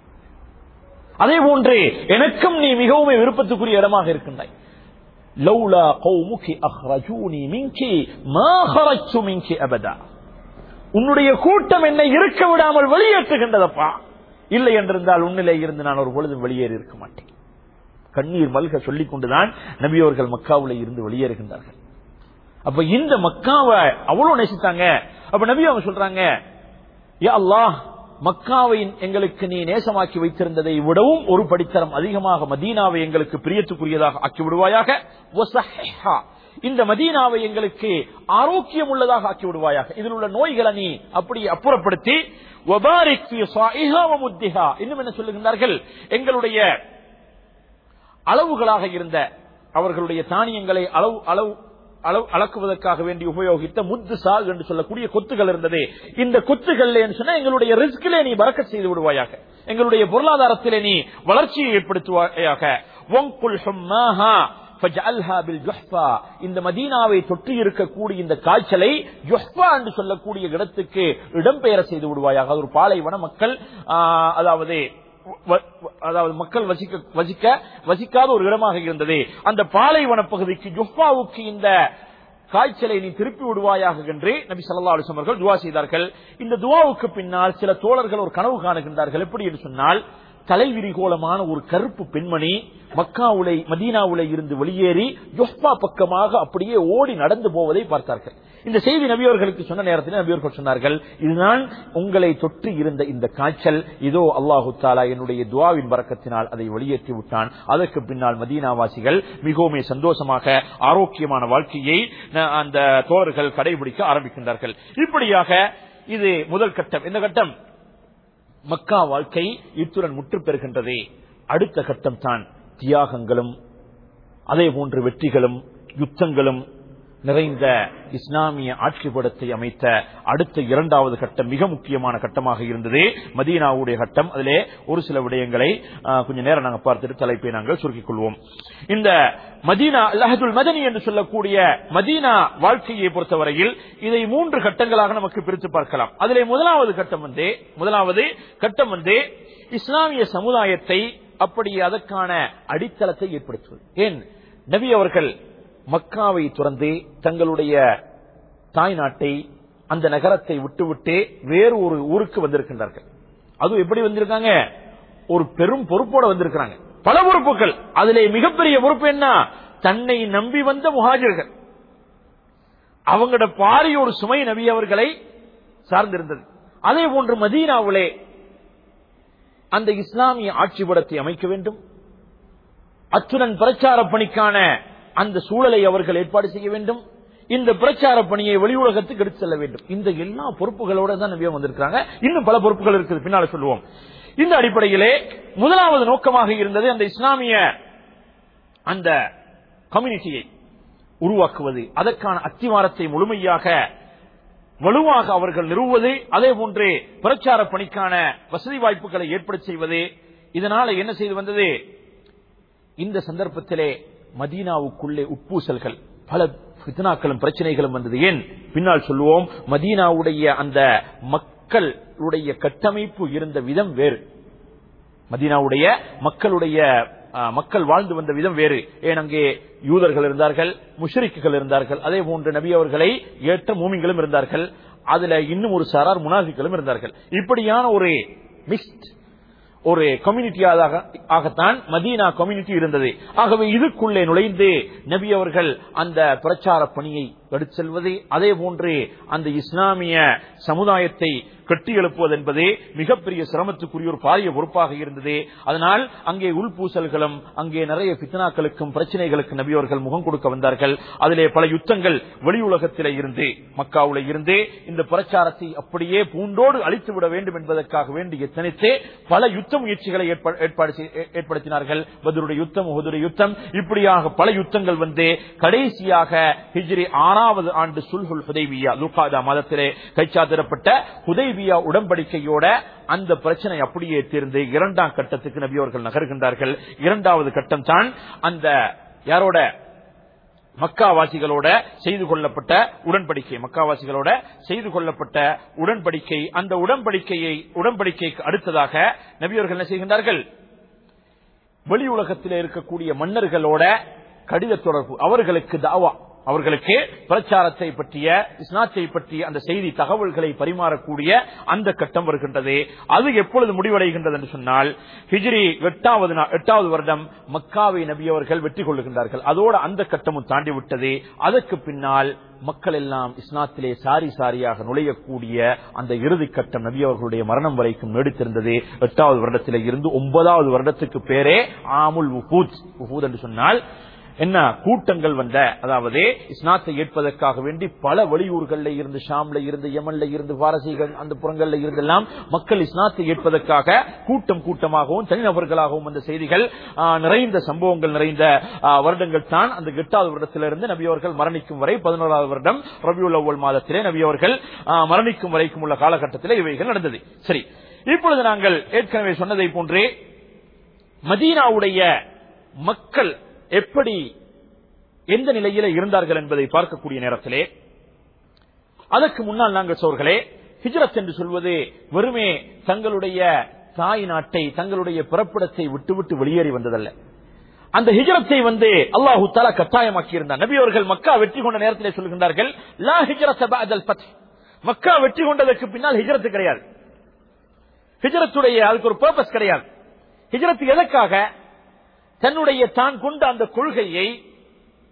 அதே போன்றே எனக்கும் நீ மிகவும் விருப்பத்துக்குரிய இடமாக இருக்கின்றாய் லௌலா கௌமுகி அஹ்ரஜூனி மின்கி மா ஹரஜ்து மின்கி அபதா உன்னுடைய கூட்டம் என்னை இருக்க விடாமல் வெளியேற்றுகின்றதப்பா இல்லை என்றிருந்தால் உன்னிலே இருந்து நான் ஒரு பொழுதும் வெளியேறி இருக்க மாட்டேன் கண்ணீர் மல்க சொல்லிக் கொண்டுதான் நபி அவர்கள் மக்காவுல இருந்து வெளியேறுகின்றார்கள் அப்ப இந்த மக்காவை அவ்வளவு நேசித்தாங்க அப்ப நபி அவங்க சொல்றாங்க யா அல்லாஹ் மக்காவை எங்களுக்கு நீ நேசமாக்கி வைத்திருந்ததை விடவும் ஒரு படித்தரம் அதிகமாக மதீனாவை எங்களுக்கு பிரியத்துக்குரியதாக ஆக்கி விடுவாயாக வசஹ்ஹா. இந்த மதீனாவை எங்களுக்கு ஆரோக்கியம் உள்ளதாக ஆக்கி விடுவாயாக இதில் உள்ள நோய்களை நீ அப்படி அப்புறப்படுத்தி வபாரிக் ஃபீ ஸாயிஹா வ முத்திஹா. இன்னும் என்ன சொல்லுகின்றார்கள் எங்களுடைய அளவுகளாக இருந்த அவர்களுடைய தானியங்களை அளவு அளவு அளவு அளக்குவதற்காக வேண்டி உபயோகித்த முத்து சால் என்று சொல்லக்கூடிய கொத்துகள் இருந்தது இந்த கொத்துகள் சொன்னா எங்களுடைய ரிஸ்கிலே நீ பறக்க செய்து விடுவாயாக எங்களுடைய பொருளாதாரத்திலே நீ வளர்ச்சியை ஏற்படுத்துவாயாக வங்குல் ஹும்மாஹா ஃபஜ்அல்ஹா பில் ஜுஹ்ஃபா. இந்த மதீனாவை தொற்றி இருக்கக்கூடிய இந்த காய்ச்சலை ஜுஹ்பா என்று சொல்லக்கூடிய இடத்துக்கு இடம்பெயர செய்து விடுவாயாக அது ஒரு பாலைவன மக்கள் ஆ, அதாவது வ- வ- அதாவது மக்கள் வசிக்க வசிக்க வசிக்காத ஒரு இடமாக இருந்தது அந்த பாலைவன பகுதிக்கு ஜுஹ்பாவுக்கு இந்த காய்ச்சலை நீ திருப்பி விடுவாயாக என்று நபி ஸல்லல்லாஹு அலைஹி வஸல்லம் அவர்கள் துவா செய்தார்கள் இந்த துவாவுக்கு பின்னால் சில தோழர்கள் ஒரு கனவு காணுகின்றார்கள் எப்படி என்று சொன்னால் தலைவிரிகோலமான ஒரு கருப்பு பெண்மணி மக்காவுலை மதீனாவுலை இருந்து வெளியேறி ஜொஹ்பா பக்கமாக அப்படியே ஓடி நடந்து போவதை பார்த்தார்கள் இந்த செய்தி நபியவர்களுக்கு சொன்ன நேரத்தில் நபியவர்கள் சொன்னார்கள் இதுதான் உங்களை தொற்று இருந்த இந்த காய்ச்சல் இதோ அல்லாஹு தாலா என்னுடைய துவாவின் பறக்கத்தினால் அதை வெளியேற்றி விட்டான் அதற்கு பின்னால் மதீனாவாசிகள் மிகவும் சந்தோஷமாக ஆரோக்கியமான வாழ்க்கையை ந- அந்த தோழர்கள் கடைபிடிக்க ஆரம்பிக்கின்றார்கள் இப்படியாக இது முதல் கட்டம் இந்த கட்டம் மக்கா வாழ்க்கை இத்துடன் முற்று பெறுகின்றது அடுத்த கட்டம் தான் தியாகங்களும் அதே போன்று வெற்றிகளும் யுத்தங்களும் நிறைந்த இஸ்லாமிய ஆட்சிப்படத்தை அமைத்த அடுத்த இரண்டாவது கட்டம் மிக முக்கியமான கட்டமாக இருந்தது மதீனாவுடைய கட்டம் அதிலே ஒரு சில விடயங்களை ஆ, கொஞ்ச நேரம் நாங்கள் பார்த்துட்டு தலைப்பை நாங்கள் சுருக்கிக் கொள்வோம் இந்த மதீனா லஹதுல் மதனி என்று சொல்லக்கூடிய மதீனா வாழ்க்கையை பொறுத்தவரையில் இதை மூன்று கட்டங்களாக நமக்கு பிரித்து பார்க்கலாம் அதிலே முதலாவது கட்டம் வந்து முதலாவது கட்டம் வந்து இஸ்லாமிய சமுதாயத்தை அப்படி அதற்கான அடித்தளத்தை ஏற்படுத்துவது ஏன் நபி அவர்கள் மக்காவை துறந்து தங்களுடைய தாய் நாட்டை அந்த நகரத்தை விட்டுவிட்டு வேறு ஒரு ஊருக்கு வந்திருக்கின்றார்கள் அது எப்படி வந்திருக்காங்க ஒரு பெரும் பொறுப்போட வந்திருக்கிறாங்க பல பொறுப்புகள் அதிலே மிகப்பெரிய பொறுப்பு என்ன தன்னை நம்பி வந்த முஹாஜிர்கள் அவங்களோட பாரி ஒரு சுமை நபி அவர்களை சார்ந்திருந்தது அதே போன்று மதீனாவிலே அந்த இஸ்லாமிய ஆட்சிபடத்தை அமைக்க வேண்டும் அத்துடன் பிரச்சார பணிக்கான அந்த சூழலை அவர்கள் ஏற்பாடு செய்ய வேண்டும் இந்த பிரச்சார பணியை வெளி உலகத்துக்கு எடுத்து செல்ல வேண்டும் இந்த எல்லா பொறுப்புகளோட தான் நபியம் வந்திருக்காங்க இன்னும் பல பொறுப்புகள் இருக்குது பின்னால சொல்லுவோம் இந்த அடிப்படையிலே முதலாவது நோக்கமாக இருந்தது அந்த இஸ்லாமிய அந்த கம்யூனிட்டியை உருவாக்குவது அதற்கான அத்திவாரத்தை முழுமையாக வலுவாக அவர்கள் நிறுவுவது அதே போன்று பிரச்சார பணிக்கான வசதி வாய்ப்புகளை ஏற்படுத்தி செய்வது இதனால என்ன செய்து வந்தது இந்த சந்தர்ப்பத்திலே மதீனாவுக்குள்ளே உட்பூசல்கள் பல ஃபித்னாக்களும் பிரச்சனைகளும் வந்தது ஏன் பின்னால் சொல்லுவோம் மதீனாவுடைய அந்த மக்களுடைய கட்டமைப்பு இருந்த விதம் வேறு மதீனாவுடைய மக்களுடைய ஆ, மக்கள் வாழ்ந்து வந்த விதம் வேறு ஏன் அங்கே யூதர்கள் இருந்தார்கள் முஷ்ரிக்குகள் இருந்தார்கள் அதே போன்று நபி அவர்களை ஏற்ற மூமிங்களும் இருந்தார்கள் அதுல இன்னும் ஒரு சாரார் முனாஃபிக்களும் இருந்தார்கள் இப்படியான ஒரு மிஸ்ட் ஒரு கம்யூனிட்டியாக ஆகத்தான் மதீனா கம்யூனிட்டி இருந்தது ஆகவே இதுக்குள்ளே நுழைந்து நபி அவர்கள் அந்த பிரச்சார பணியை எடுத்து செல்வது அதே போன்று அந்த இஸ்லாமிய சமுதாயத்தை கட்டி எழுப்புவது என்பது மிகப்பெரிய சிரமத்துக்குரிய ஒரு பாரிய பொறுப்பாக இருந்தது அதனால் அங்கே உள்பூசல்களும் அங்கே நிறைய பித்னாக்களுக்கும் பிரச்சனைகளுக்கும் நபி அவர்கள் முகம் கொடுக்க வந்தார்கள் அதிலே பல யுத்தங்கள் வெளி உலகத்திலே இருந்து மக்காவுல இருந்து இந்த பிரச்சாரத்தை அப்படியே பூண்டோடு அழித்து விட வேண்டும் என்பதற்காக வேண்டி எத்தனைத்தே பல யுத்த முயற்சிகளை ஏற்ப- ஏற்பாடு செய்- ஏ- ஏற்படுத்தினார்கள் பத்ருடைய யுத்தம் உஹதுடைய யுத்தம் இப்படியாக பல யுத்தங்கள் வந்து கடைசியாக ஹிஜ்ரி ஆறாவது ஆண்டு சுல்ஹுல் ஹுதைபியா லுகாதா மாதத்திலே கைச்சாத்திரப்பட்ட ஹுதைபியா உடன்படிக்கையோட அந்த பிரச்சனை அப்படியே தீர்ந்து இரண்டாம் கட்டத்துக்கு நபி அவர்கள் நகர்கின்றார்கள் இரண்டாவது கட்டம் தான் அந்த யாரோட மக்காவாசிகளோட செய்து கொள்ளப்பட்ட உடன்படிக்கை மக்காவாசிகளோட செய்து கொள்ளப்பட்ட உடன்படிக்கை அந்த உடன்படிக்கையை உடன்படிக்கைக்கு அடுத்ததாக நபியவர்கள் என்ன செய்கின்றார்கள் வெளி உலகத்தில் இருக்கக்கூடிய மன்னர்களோட கடித தொடர்பு அவர்களுக்கு தாவா அவர்களுக்கு பிரச்சாரத்தை பற்றிய இஸ்லாத்தை பற்றிய அந்த செய்தி தகவல்களை பரிமாறக்கூடிய அந்த கட்டம் வருகின்றது அது எப்பொழுது முடிவடைகின்றது என்று சொன்னால் ஹிஜ்ரி எட்டாவது நா- எட்டாவது வருடம் மக்காவை நபி அவர்கள் வெற்றி கொள்ளுகின்றார்கள் அதோடு அந்த கட்டமும் தாண்டி விட்டது அதற்கு பின்னால் மக்கள் எல்லாம் இஸ்லாத்திலே சாரி சாரியாக நுழையக்கூடிய அந்த இறுதி கட்டம் நபி அவர்களுடைய மரணம் வரைக்கும் நீடித்திருந்தது எட்டாவது வருடத்திலே இருந்து ஒன்பதாவது வருடத்துக்கு பேரே ஆமுல் உஹூத் உஹூத் என்று சொன்னால் என்ன கூட்டங்கள் வந்த அதாவது இஸ்லாத்தை ஏற்பதற்காக வேண்டி பல வெளியூர்கள்ல இருந்து ஷாம்ல இருந்து யமன்ல இருந்து பாரசீகன் அந்த புறங்கள்ல இருந்தெல்லாம் மக்கள் இஸ்லாத்தை ஏற்பதற்காக கூட்டம் கூட்டமாகவும் தனிநபர்களாகவும் அந்த செய்திகள் ஆ, நிறைந்த சம்பவங்கள் நிறைந்த ஆ, வருடங்கள் தான் அந்த எட்டாவது வருடத்திலிருந்து நபி அவர்கள் மரணிக்கும் வரை பதினோராவது வருடம் ரபியுல் அவ்வல் மாதத்திலே நபி அவர்கள் ஆ, மரணிக்கும் வரைக்கும் உள்ள காலகட்டத்திலே இவைகள் நடந்தது சரி இப்பொழுது நாங்கள் ஏற்கனவே சொன்னதை போன்றே மதீனாவுடைய மக்கள் எப்படி எந்த நிலையில இருந்தார்கள் என்பதை பார்க்கக்கூடிய நேரத்திலே அதற்கு முன்னால் நாங்கள் சோர்களே ஹிஜ்ரத் என்று சொல்வது வெறுமே தங்களுடைய தாய் நாட்டை தங்களுடைய பிறப்பிடத்தை விட்டுவிட்டு வெளியேறி வந்ததல்ல அந்த ஹிஜ்ரத்தை வந்து அல்லாஹு தாலா கட்டாயமாக்கி இருந்தார் நபி அவர்கள் மக்கா வெற்றி கொண்ட நேரத்திலே சொல்கின்றார்கள் லா ஹிஜ்ரத் பஅதல் ஃபத் மக்கா வெற்றி கொண்டதற்கு பின்னால் ஹிஜ்ரத் கிடையாது ஹிஜ்ரத்துடைய அதுக்கு ஒரு பர்பஸ் கிடையாது ஹிஜ்ரத் எதற்காக தன்னுடைய தான் கொண்ட அந்த கொள்கையை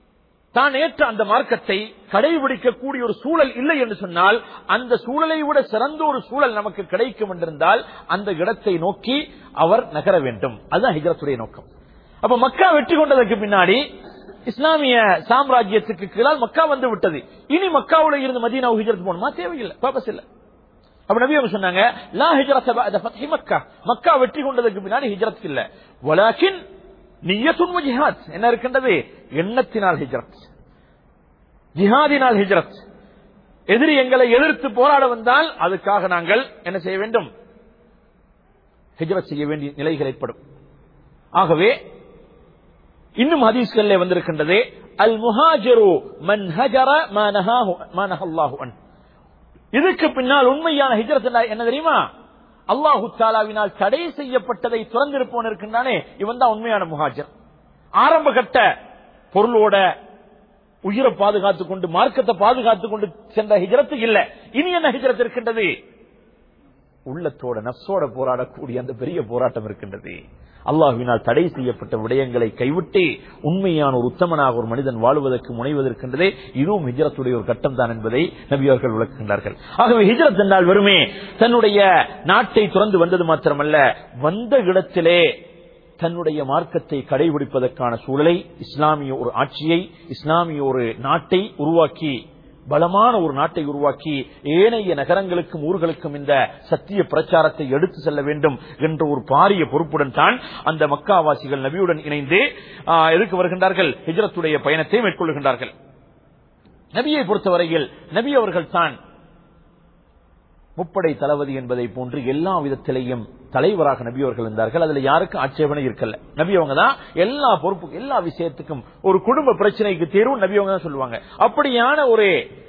தான் ஏற்ற அந்த மார்க்கத்தை கடைபிடிக்கக்கூடிய ஒரு சூழல் இல்லை என்று சொன்னால் அந்த சூழலை விட சிறந்த ஒரு சூழல் நமக்கு கிடைக்கும் என்றிருந்தால் அந்த இடத்தை நோக்கி அவர் நகர வேண்டும் அதுதான் ஹிஜரத்துடைய நோக்கம் அப்ப மக்கா வெற்றி கொண்டதற்கு பின்னாடி இஸ்லாமிய சாம்ராஜ்யத்துக்கு கீழால் மக்கா வந்து விட்டது இனி மக்காவுல இருந்து மதீனா ஹிஜரத் போகணுமா தேவையில்லை பர்பஸ் இல்ல அப்ப நபி அவங்க சொன்னாங்க லா ஹிஜரத் பஅத ஃபத்ஹி மக்கா மக்கா வெற்றி கொண்டதற்கு பின்னாடி ஹிஜரத் இல்ல வலாக்கின் நியத்துன் ஜிஹாத் என்ன இருக்கின்றது எண்ணத்தினால் ஹிஜரத் ஜிஹாதினால் ஹிஜரத் எதிரி எங்களை எதிர்த்து போராட வந்தால் அதுக்காக நாங்கள் என்ன செய்ய வேண்டும் ஹிஜரத் செய்ய வேண்டிய நிலைகள் ஏற்படும் ஆகவே இன்னும் ஹதீஸ்களிலே வந்திருக்கின்றது அல் முஹாஜிரு மன் ஹஜர மா நஹாஹு மா நஹல்லாஹு அன் இதுக்கு பின்னால் உண்மையான ஹிஜரத் என்றால் என்ன தெரியுமா அல்லாஹு தாலாவினால் தடை செய்யப்பட்டதை துறந்திருப்பவன் இருக்கின்றானே இவன் தான் உண்மையான முஹாஜர் ஆரம்ப கட்ட பொருளோட உயிரை பாதுகாத்துக் கொண்டு மார்க்கத்தை பாதுகாத்துக் கொண்டு சென்ற ஹிஜரத்து இல்ல இனி என்ன ஹிஜரத் இருக்கின்றது உள்ளத்தோட நப்சோட போராடக்கூடிய அந்த பெரிய போராட்டம் இருக்கின்றது அல்லாஹுவினால் தடை செய்யப்பட்ட விடயங்களை கைவிட்டு உண்மையான ஒரு உத்தமனாக ஒரு மனிதன் வாழ்வதற்கு முனைவதற்கின்றதே இதுவும் ஹிஜரத்துடைய ஒரு கட்டம் தான் என்பதை நபி அவர்கள் விளக்குகின்றார்கள் ஆகவே ஹிஜரத் என்றால் வெறுமே தன்னுடைய நாட்டை துறந்து வந்தது மாத்திரமல்ல வந்த இடத்திலே தன்னுடைய மார்க்கத்தை கடைபிடிப்பதற்கான சூழலை இஸ்லாமிய ஒரு ஆட்சியை இஸ்லாமிய ஒரு நாட்டை உருவாக்கி பலமான ஒரு நாட்டை உருவாக்கி ஏனைய நகரங்களுக்கும் ஊர்களுக்கும் இந்த சத்திய பிரச்சாரத்தை எடுத்து செல்ல வேண்டும் என்ற ஒரு பாரிய பொறுப்புடன் தான் அந்த மக்காவாசிகள் நபியுடன் இணைந்து ஆ, எதுக்கு வருகின்றார்கள் ஹிஜரத்துடைய பயணத்தை மேற்கொள்கின்றார்கள் நபியை பொறுத்தவரையில் நபி அவர்கள் தான் முப்படை தளபதி என்பதை போன்று எல்லா விதத்திலையும் தலைவராக நபி அவர்கள் இருந்தார்கள் அதுல யாருக்கும் ஆட்சேபனை இருக்கல நபி அவங்க தான் எல்லா பொறுப்பு எல்லா விஷயத்துக்கும் ஒரு குடும்ப பிரச்சனைக்கு தீர்வு நபி அவங்க தான் சொல்லுவாங்க அப்படியான ஒரு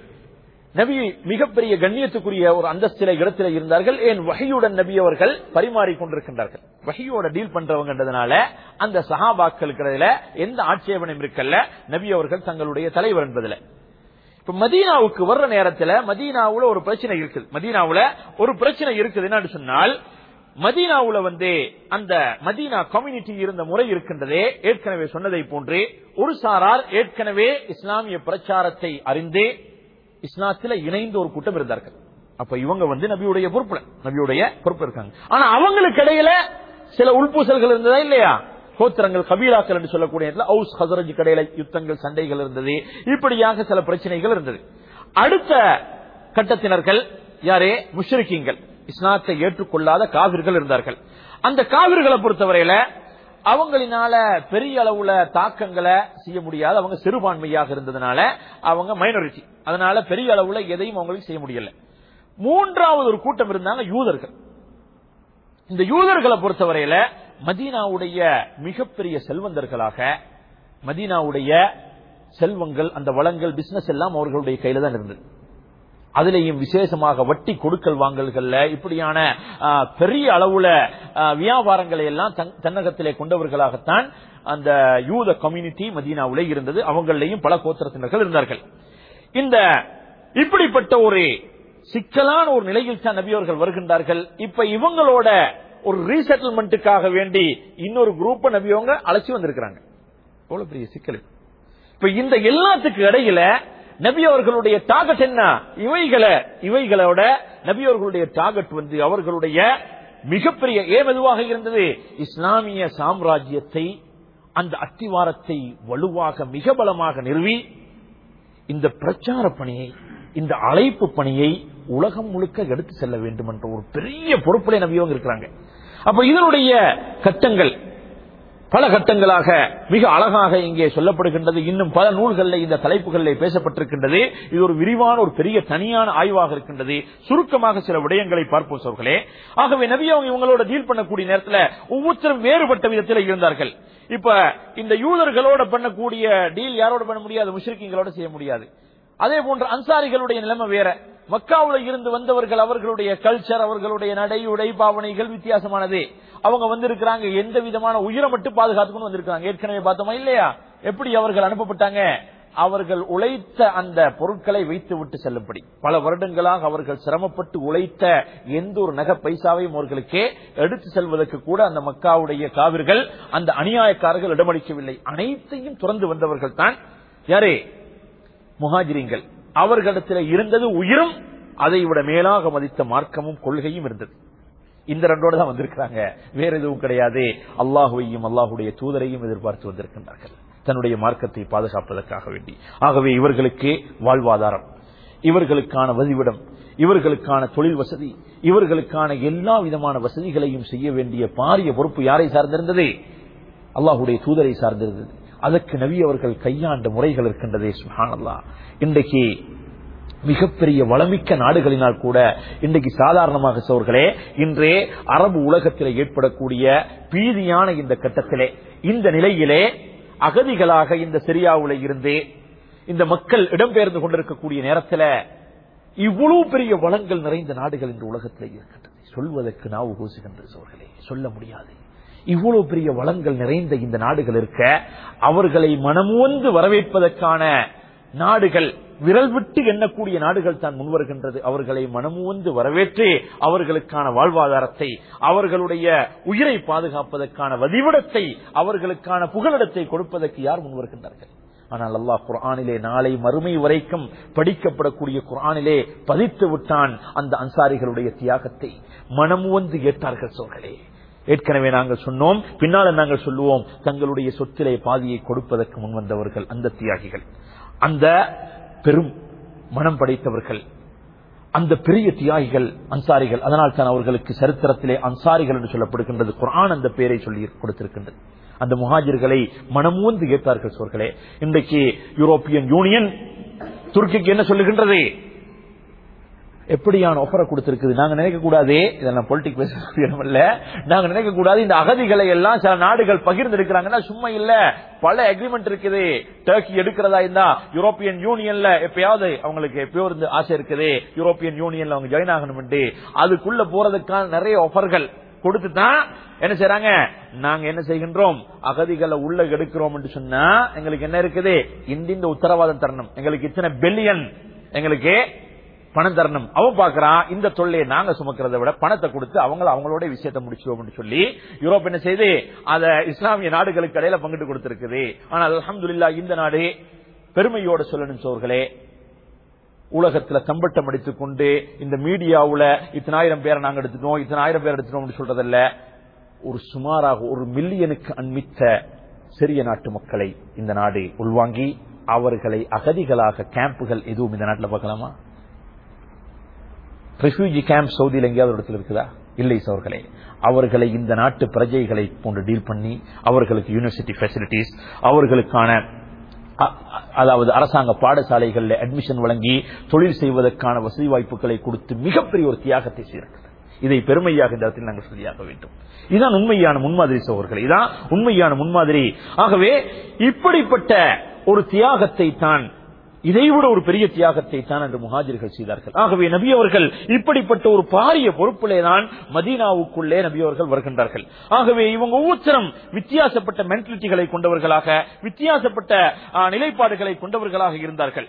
நபி மிகப்பெரிய கண்ணியத்துக்குரிய ஒரு அந்தஸ்தில இடத்துல இருந்தார்கள் ஏன் வகையுடன் நபி அவர்கள் பரிமாறிக் கொண்டிருக்கின்றார்கள் வகையோட டீல் பண்றவங்கன்றதுனால அந்த சஹாபாக்களுக்கு எந்த ஆட்சேபனையும் இருக்கல்ல நபி அவர்கள் தங்களுடைய தலைவர் என்பதுல இப்ப மதீனாவுக்கு வர்ற நேரத்துல மதீனாவுல ஒரு பிரச்சனை இருக்குது மதீனாவுல ஒரு பிரச்சனை இருக்குது என்னன்னு சொன்னால் மதீனாவுல வந்து அந்த மதீனா கம்யூனிட்டி இருந்த முறை இருக்கின்றதே ஏற்கனவே சொன்னதை போன்று ஒரு சாரார் ஏற்கனவே இஸ்லாமிய பிரச்சாரத்தை அறிந்து இஸ்லாத்துல இணைந்த ஒரு கூட்டம் இருந்தார்கள் அப்ப இவங்க வந்து நபியுடைய பொறுப்புல நபியுடைய பொறுப்பு இருக்காங்க ஆனா அவங்களுக்கு இடையில சில உள்பூசல்கள் இருந்ததா இல்லையா கோத்திரங்கள் கபீலாக்கள் என்று சொல்லக்கூடிய இடத்துல ஹவுஸ் ஹசரஜ் கடையில யுத்தங்கள் சண்டைகள் இருந்தது இப்படியாக சில பிரச்சனைகள் இருந்தது அடுத்த கட்டத்தினர்கள் யாரே முஷ்ரிக்கீங்கள் இஸ்லாத்தை ஏற்றுக்கொள்ளாத காவிர்கள் இருந்தார்கள் அந்த காவிர்களை பொறுத்தவரையில அவங்களினால பெரிய அளவுல தாக்கங்களை செய்ய முடியாது அவங்க சிறுபான்மையாக இருந்ததுனால அவங்க மைனாரிட்டி அதனால பெரிய அளவுல எதையும் அவங்களுக்கு செய்ய முடியல மூன்றாவது ஒரு கூட்டம் இருந்தாங்க யூதர்கள் இந்த யூதர்களை பொறுத்தவரையில மதீனாவுடைய மிகப்பெரிய செல்வந்தர்களாக மதீனாவுடைய செல்வங்கள் அந்த வளங்கள் பிசினஸ் எல்லாம் அவர்களுடைய கையில தான் இருந்தது அதிலேயும் விசேஷமாக வட்டி கொடுக்கல் வாங்கல்கள்ல இப்படியான ஆ, பெரிய அளவுல ஆ, வியாபாரங்களை எல்லாம் தன்- தன்னகத்திலே கொண்டவர்களாகத்தான் அந்த யூத கம்யூனிட்டி மதீனாவுலே இருந்தது அவங்களையும் பல கோத்திரத்தினர்கள் இருந்தார்கள் இந்த இப்படிப்பட்ட ஒரு சிக்கலான ஒரு நிலையில் தான் நபியவர்கள் வருகின்றார்கள் இப்ப இவங்களோட ஒரு ரீசெட்டில்மெண்ட்டுக்காக வேண்டி இன்னொரு குரூப்ப நபியவங்க அழைச்சி வந்திருக்கிறாங்க எவ்வளவு பெரிய சிக்கல் இது. இப்ப இந்த எல்லாத்துக்கு இடையில நபி அவர்களுடைய டார்கெட் என்ன இவைகளை இவைகளோட நபி அவர்களுடைய டார்கெட் வந்து அவர்களுடைய மிகப்பெரிய ஏம் எதுவாக இருந்தது இஸ்லாமிய சாம்ராஜ்யத்தை அந்த அத்திவாரத்தை வலுவாக மிக பலமாக நிறுவி இந்த பிரச்சார பணியை இந்த அழைப்பு பணியை உலகம் முழுக்க எடுத்து செல்ல வேண்டும் என்ற ஒரு பெரிய பொறுப்பிலே நபியவங்க இருக்கிறாங்க அப்ப இதனுடைய கட்டங்கள் பல கட்டங்களாக மிக அழகாக இங்கே சொல்லப்படுகின்றது இன்னும் பல நூல்களில் இந்த தலைப்புகளில் பேசப்பட்டிருக்கின்றது இது ஒரு விரிவான ஒரு பெரிய தனியான ஆய்வாக இருக்கின்றது சுருக்கமாக சில விடயங்களை பார்ப்போம் சோர்களே ஆகவே நபி அவங்க இவங்களோட டீல் பண்ணக்கூடிய நேரத்தில் ஒவ்வொருத்தரும் வேறுபட்ட விதத்தில் இருந்தார்கள் இப்ப இந்த யூதர்களோட பண்ணக்கூடிய டீல் யாரோட பண்ண முடியாது முஷ்ரிக்கிங்களோட செய்ய முடியாது அதே போன்று அன்சாரிகளுடைய நிலைமை வேற மக்காவுல இருந்து வந்தவர்கள் அவர்களுடைய கல்ச்சர் அவர்களுடைய நடை உடை பாவனைகள் வித்தியாசமானது அவங்க வந்திருக்கிறாங்க எந்த விதமான உயிரை மட்டும் பாதுகாத்துக்கணும் வந்திருக்காங்க ஏற்கனவே பார்த்தோமா இல்லையா எப்படி அவர்கள் அனுப்பப்பட்டாங்க அவர்கள் உழைத்த அந்த பொருட்களை வைத்து விட்டு செல்லும்படி பல வருடங்களாக அவர்கள் சிரமப்பட்டு உழைத்த எந்த ஒரு நகை பைசாவையும் அவர்களுக்கே எடுத்து செல்வதற்கு கூட அந்த மக்காவுடைய காவிர்கள் அந்த அநியாயக்காரர்கள் இடமளிக்கவில்லை அனைத்தையும் துறந்து வந்தவர்கள் தான் யாரே முஹாஜிரிங்கள் அவர்களிடத்தில் இருந்தது உயிரும் அதை விட மேலாக மதித்த மார்க்கமும் கொள்கையும் இருந்தது இந்த ரெண்டோட தான் வந்திருக்கிறாங்க வேற எதுவும் கிடையாது அல்லாஹுவையும் அல்லாஹுடைய தூதரையும் எதிர்பார்த்து வந்திருக்கின்றார்கள் தன்னுடைய மார்க்கத்தை பாதுகாப்பதற்காக வேண்டி ஆகவே இவர்களுக்கு வாழ்வாதாரம் இவர்களுக்கான வதிவிடம் இவர்களுக்கான தொழில் வசதி இவர்களுக்கான எல்லா விதமான வசதிகளையும் செய்ய வேண்டிய பாரிய பொறுப்பு யாரை சார்ந்திருந்தது அல்லாஹுடைய தூதரை சார்ந்திருந்தது அதற்கு நபி அவர்கள் கையாண்ட முறைகள் இருக்கின்றதே சுஹானல்லா இன்றைக்கு மிகப்பெரிய வளமிக்க நாடுகளினால் கூட இன்றைக்கு சாதாரணமாக சோர்களே இன்றே அரபு உலகத்தில் ஏற்படக்கூடிய பீதியான இந்த கட்டத்திலே இந்த நிலையிலே அகதிகளாக இந்த சிரியாவுல இருந்து இந்த மக்கள் இடம்பெயர்ந்து கொண்டிருக்கக்கூடிய நேரத்தில் இவ்வளவு பெரிய வளங்கள் நிறைந்த நாடுகள் இந்த உலகத்தில் இருக்கின்றது சொல்வதற்கு நாவு கூசுகின்றது சோர்களே சொல்ல முடியாது இவ்வளவு பெரிய வளங்கள் நிறைந்த இந்த நாடுகள் இருக்க அவர்களை மனமுவந்து வரவேற்பதற்கான நாடுகள் விரல் விட்டு எண்ணக்கூடிய நாடுகள் தான் முன்வருகின்றது அவர்களை மனமுவந்து வரவேற்று அவர்களுக்கான வாழ்வாதாரத்தை அவர்களுடைய உயிரை பாதுகாப்பதற்கான வதிவிடத்தை அவர்களுக்கான புகலிடத்தை கொடுப்பதற்கு யார் முன்வருகின்றார்கள் ஆனால் அல்லாஹ் குர்ஆனிலே நாளை மறுமை வரைக்கும் படிக்கப்படக்கூடிய குர்ஆனிலே பதித்து விட்டான் அந்த அன்சாரிகளுடைய தியாகத்தை மனமுவந்து ஏற்றார்கள் சோர்களே ஏற்கனவே நாங்கள் சொன்னோம் பின்னால நாங்கள் சொல்லுவோம் தங்களுடைய சொத்திலே பாதியை கொடுப்பதற்கு முன்வந்தவர்கள் அந்த தியாகிகள் அந்த பெரும் மனம் படைத்தவர்கள் அந்த பெரிய தியாகிகள் அன்சாரிகள் அதனால் தான் அவர்களுக்கு சரித்திரத்திலே அன்சாரிகள் என்று சொல்லப்படுகின்றது குரான் அந்த பெயரை சொல்லி கொடுத்திருக்கின்றது அந்த முஹாஜிர்களை மனமூந்து ஏற்றார்கள் சோர்களே இன்றைக்கு யூரோப்பியன் யூனியன் துருக்கிக்கு என்ன சொல்லுகின்றது எப்படியான ஒஃபரை கொடுத்திருக்குது நாங்க நினைக்க கூடாது இதெல்லாம் பொலிட்டிக் பேசக்கூடிய இல்ல நாங்க நினைக்க கூடாது இந்த அகதிகளை எல்லாம் சில நாடுகள் பகிர்ந்து இருக்கிறாங்கன்னா சும்மா இல்ல பல அக்ரிமெண்ட் இருக்குது டர்க்கி எடுக்கிறதா இருந்தா யூரோப்பியன் யூனியன்ல எப்பயாவது அவங்களுக்கு எப்பயோ இருந்து ஆசை இருக்குது யூரோப்பியன் யூனியன்ல அவங்க ஜாயின் ஆகணும் அதுக்குள்ள போறதுக்கான நிறைய ஆஃபர்கள் கொடுத்து தான் என்ன செய்யறாங்க நாங்க என்ன செய்கின்றோம் அகதிகளை உள்ள எடுக்கிறோம் என்று சொன்னா எங்களுக்கு என்ன இருக்குது இந்த உத்தரவாதம் தரணும் எங்களுக்கு இத்தனை பில்லியன் எங்களுக்கு பணம் தரணும் அவன் பாக்குறான் இந்த தொல்லையை நாங்க சுமக்கிறத விட பணத்தை கொடுத்து அவங்கள அவங்களோட விஷயத்தை முடிச்சிடுவோம் சொல்லி யூரோப் என்ன செய்து அத இஸ்லாமிய நாடுகளுக்கு இடையில பங்கிட்டு கொடுத்திருக்குது ஆனால் அலமதுல்லா இந்த நாடு பெருமையோட சொல்லணும் சோர்களே உலகத்துல தம்பட்டம் அடித்துக் கொண்டு இந்த மீடியாவுல இத்தனாயிரம் பேரை நாங்க எடுத்துட்டோம் இத்தனாயிரம் பேர் எடுத்துட்டோம் சொல்றதல்ல ஒரு சுமாராக ஒரு மில்லியனுக்கு அண்மித்த சிறிய நாட்டு மக்களை இந்த நாடு உள்வாங்கி அவர்களை அகதிகளாக கேம்புகள் எதுவும் இந்த நாட்டில் பார்க்கலாமா ரெஃப்யூஜி கேம்ப் சவுதியில் எங்கேயாவது இடத்துல இருக்குதா இல்லை சவர்களே அவர்களை இந்த நாட்டு பிரஜைகளை போன்று டீல் பண்ணி அவர்களுக்கு யூனிவர்சிட்டி ஃபெசிலிட்டிஸ் அவர்களுக்கான அதாவது அரசாங்க பாடசாலைகளில் அட்மிஷன் வழங்கி தொழில் செய்வதற்கான வசதி வாய்ப்புகளை கொடுத்து மிகப்பெரிய ஒரு தியாகத்தை செய்கிறார்கள் இதை பெருமையாக இந்த இடத்தில் நாங்கள் சொல்லியாக வேண்டும் இதுதான் உண்மையான முன்மாதிரி சோழர்கள் இதான் உண்மையான முன்மாதிரி ஆகவே இப்படிப்பட்ட ஒரு தியாகத்தை தான் இதைவிட ஒரு பெரிய தியாகத்தை தான் என்று முஹாஜிர்கள் செய்தார்கள் ஆகவே நபி அவர்கள் இப்படிப்பட்ட ஒரு பாரிய பொறுப்பிலே தான் மதீனாவுக்குள்ளே நபி அவர்கள் வருகின்றார்கள் ஆகவே இவங்க ஒவ்வொருத்தரும் வித்தியாசப்பட்ட மென்டாலிட்டிகளை கொண்டவர்களாக வித்தியாசப்பட்ட நிலைப்பாடுகளை கொண்டவர்களாக இருந்தார்கள்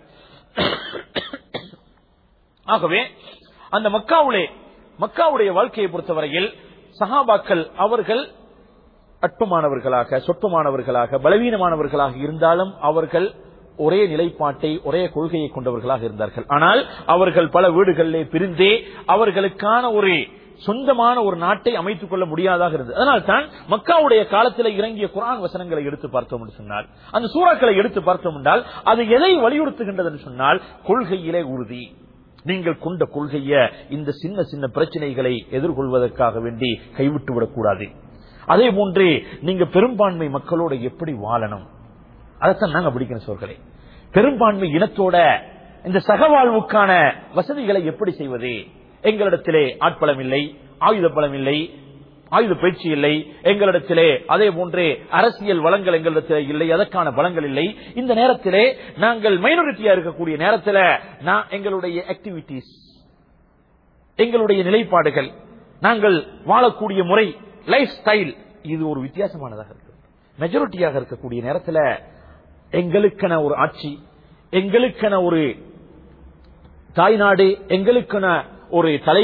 ஆகவே அந்த மக்காவுலே மக்காவுடைய வாழ்க்கையை பொறுத்தவரையில் சஹாபாக்கள் அவர்கள் அற்பமானவர்களாக சொற்பமானவர்களாக பலவீனமானவர்களாக இருந்தாலும் அவர்கள் ஒரே நிலைப்பாட்டை ஒரே கொள்கையை கொண்டவர்களாக இருந்தார்கள் ஆனால் அவர்கள் பல வீடுகளிலே பிரிந்தே அவர்களுக்கான ஒரு சொந்தமான ஒரு நாட்டை அமைத்துக் கொள்ள முடியாதாக இருந்தது அதனால் தான் மக்காவுடைய காலத்தில் இறங்கிய குரான் வசனங்களை எடுத்து பார்த்தோம் என்று சொன்னால் அந்த சூறாக்களை எடுத்து பார்த்தோம் என்றால் அது எதை வலியுறுத்துகின்றது என்று சொன்னால் கொள்கையிலே உறுதி நீங்கள் கொண்ட கொள்கைய இந்த சின்ன சின்ன பிரச்சனைகளை எதிர்கொள்வதற்காக வேண்டி கைவிட்டு விடக்கூடாது அதே போன்று நீங்க பெரும்பான்மை மக்களோட எப்படி வாழணும் அதைத்தான் நாங்க பிடிக்கணும் சோர்களே பெரும்பான்மை இனத்தோட இந்த சகவாழ்வுக்கான வசதிகளை எப்படி செய்வது எங்களிடத்திலே ஆட்பலம் இல்லை ஆயுத பலம் இல்லை ஆயுத பயிற்சி இல்லை எங்களிடத்திலே அதே போன்றே அரசியல் வளங்கள் எங்களிடத்திலே இல்லை அதற்கான பலங்கள் இல்லை இந்த நேரத்திலே நாங்கள் மைனாரிட்டியா இருக்கக்கூடிய நேரத்தில் நான் எங்களுடைய ஆக்டிவிட்டிஸ் எங்களுடைய நிலைப்பாடுகள் நாங்கள் வாழக்கூடிய முறை லைஃப் ஸ்டைல் இது ஒரு வித்தியாசமானதாக இருக்கு மெஜாரிட்டியாக இருக்கக்கூடிய நேரத்தில் எங்களுக்கென ஒரு ஆட்சி எங்களுக்கென ஒரு தாய்நாடு எங்களுக்கென ஒரு தலைவர்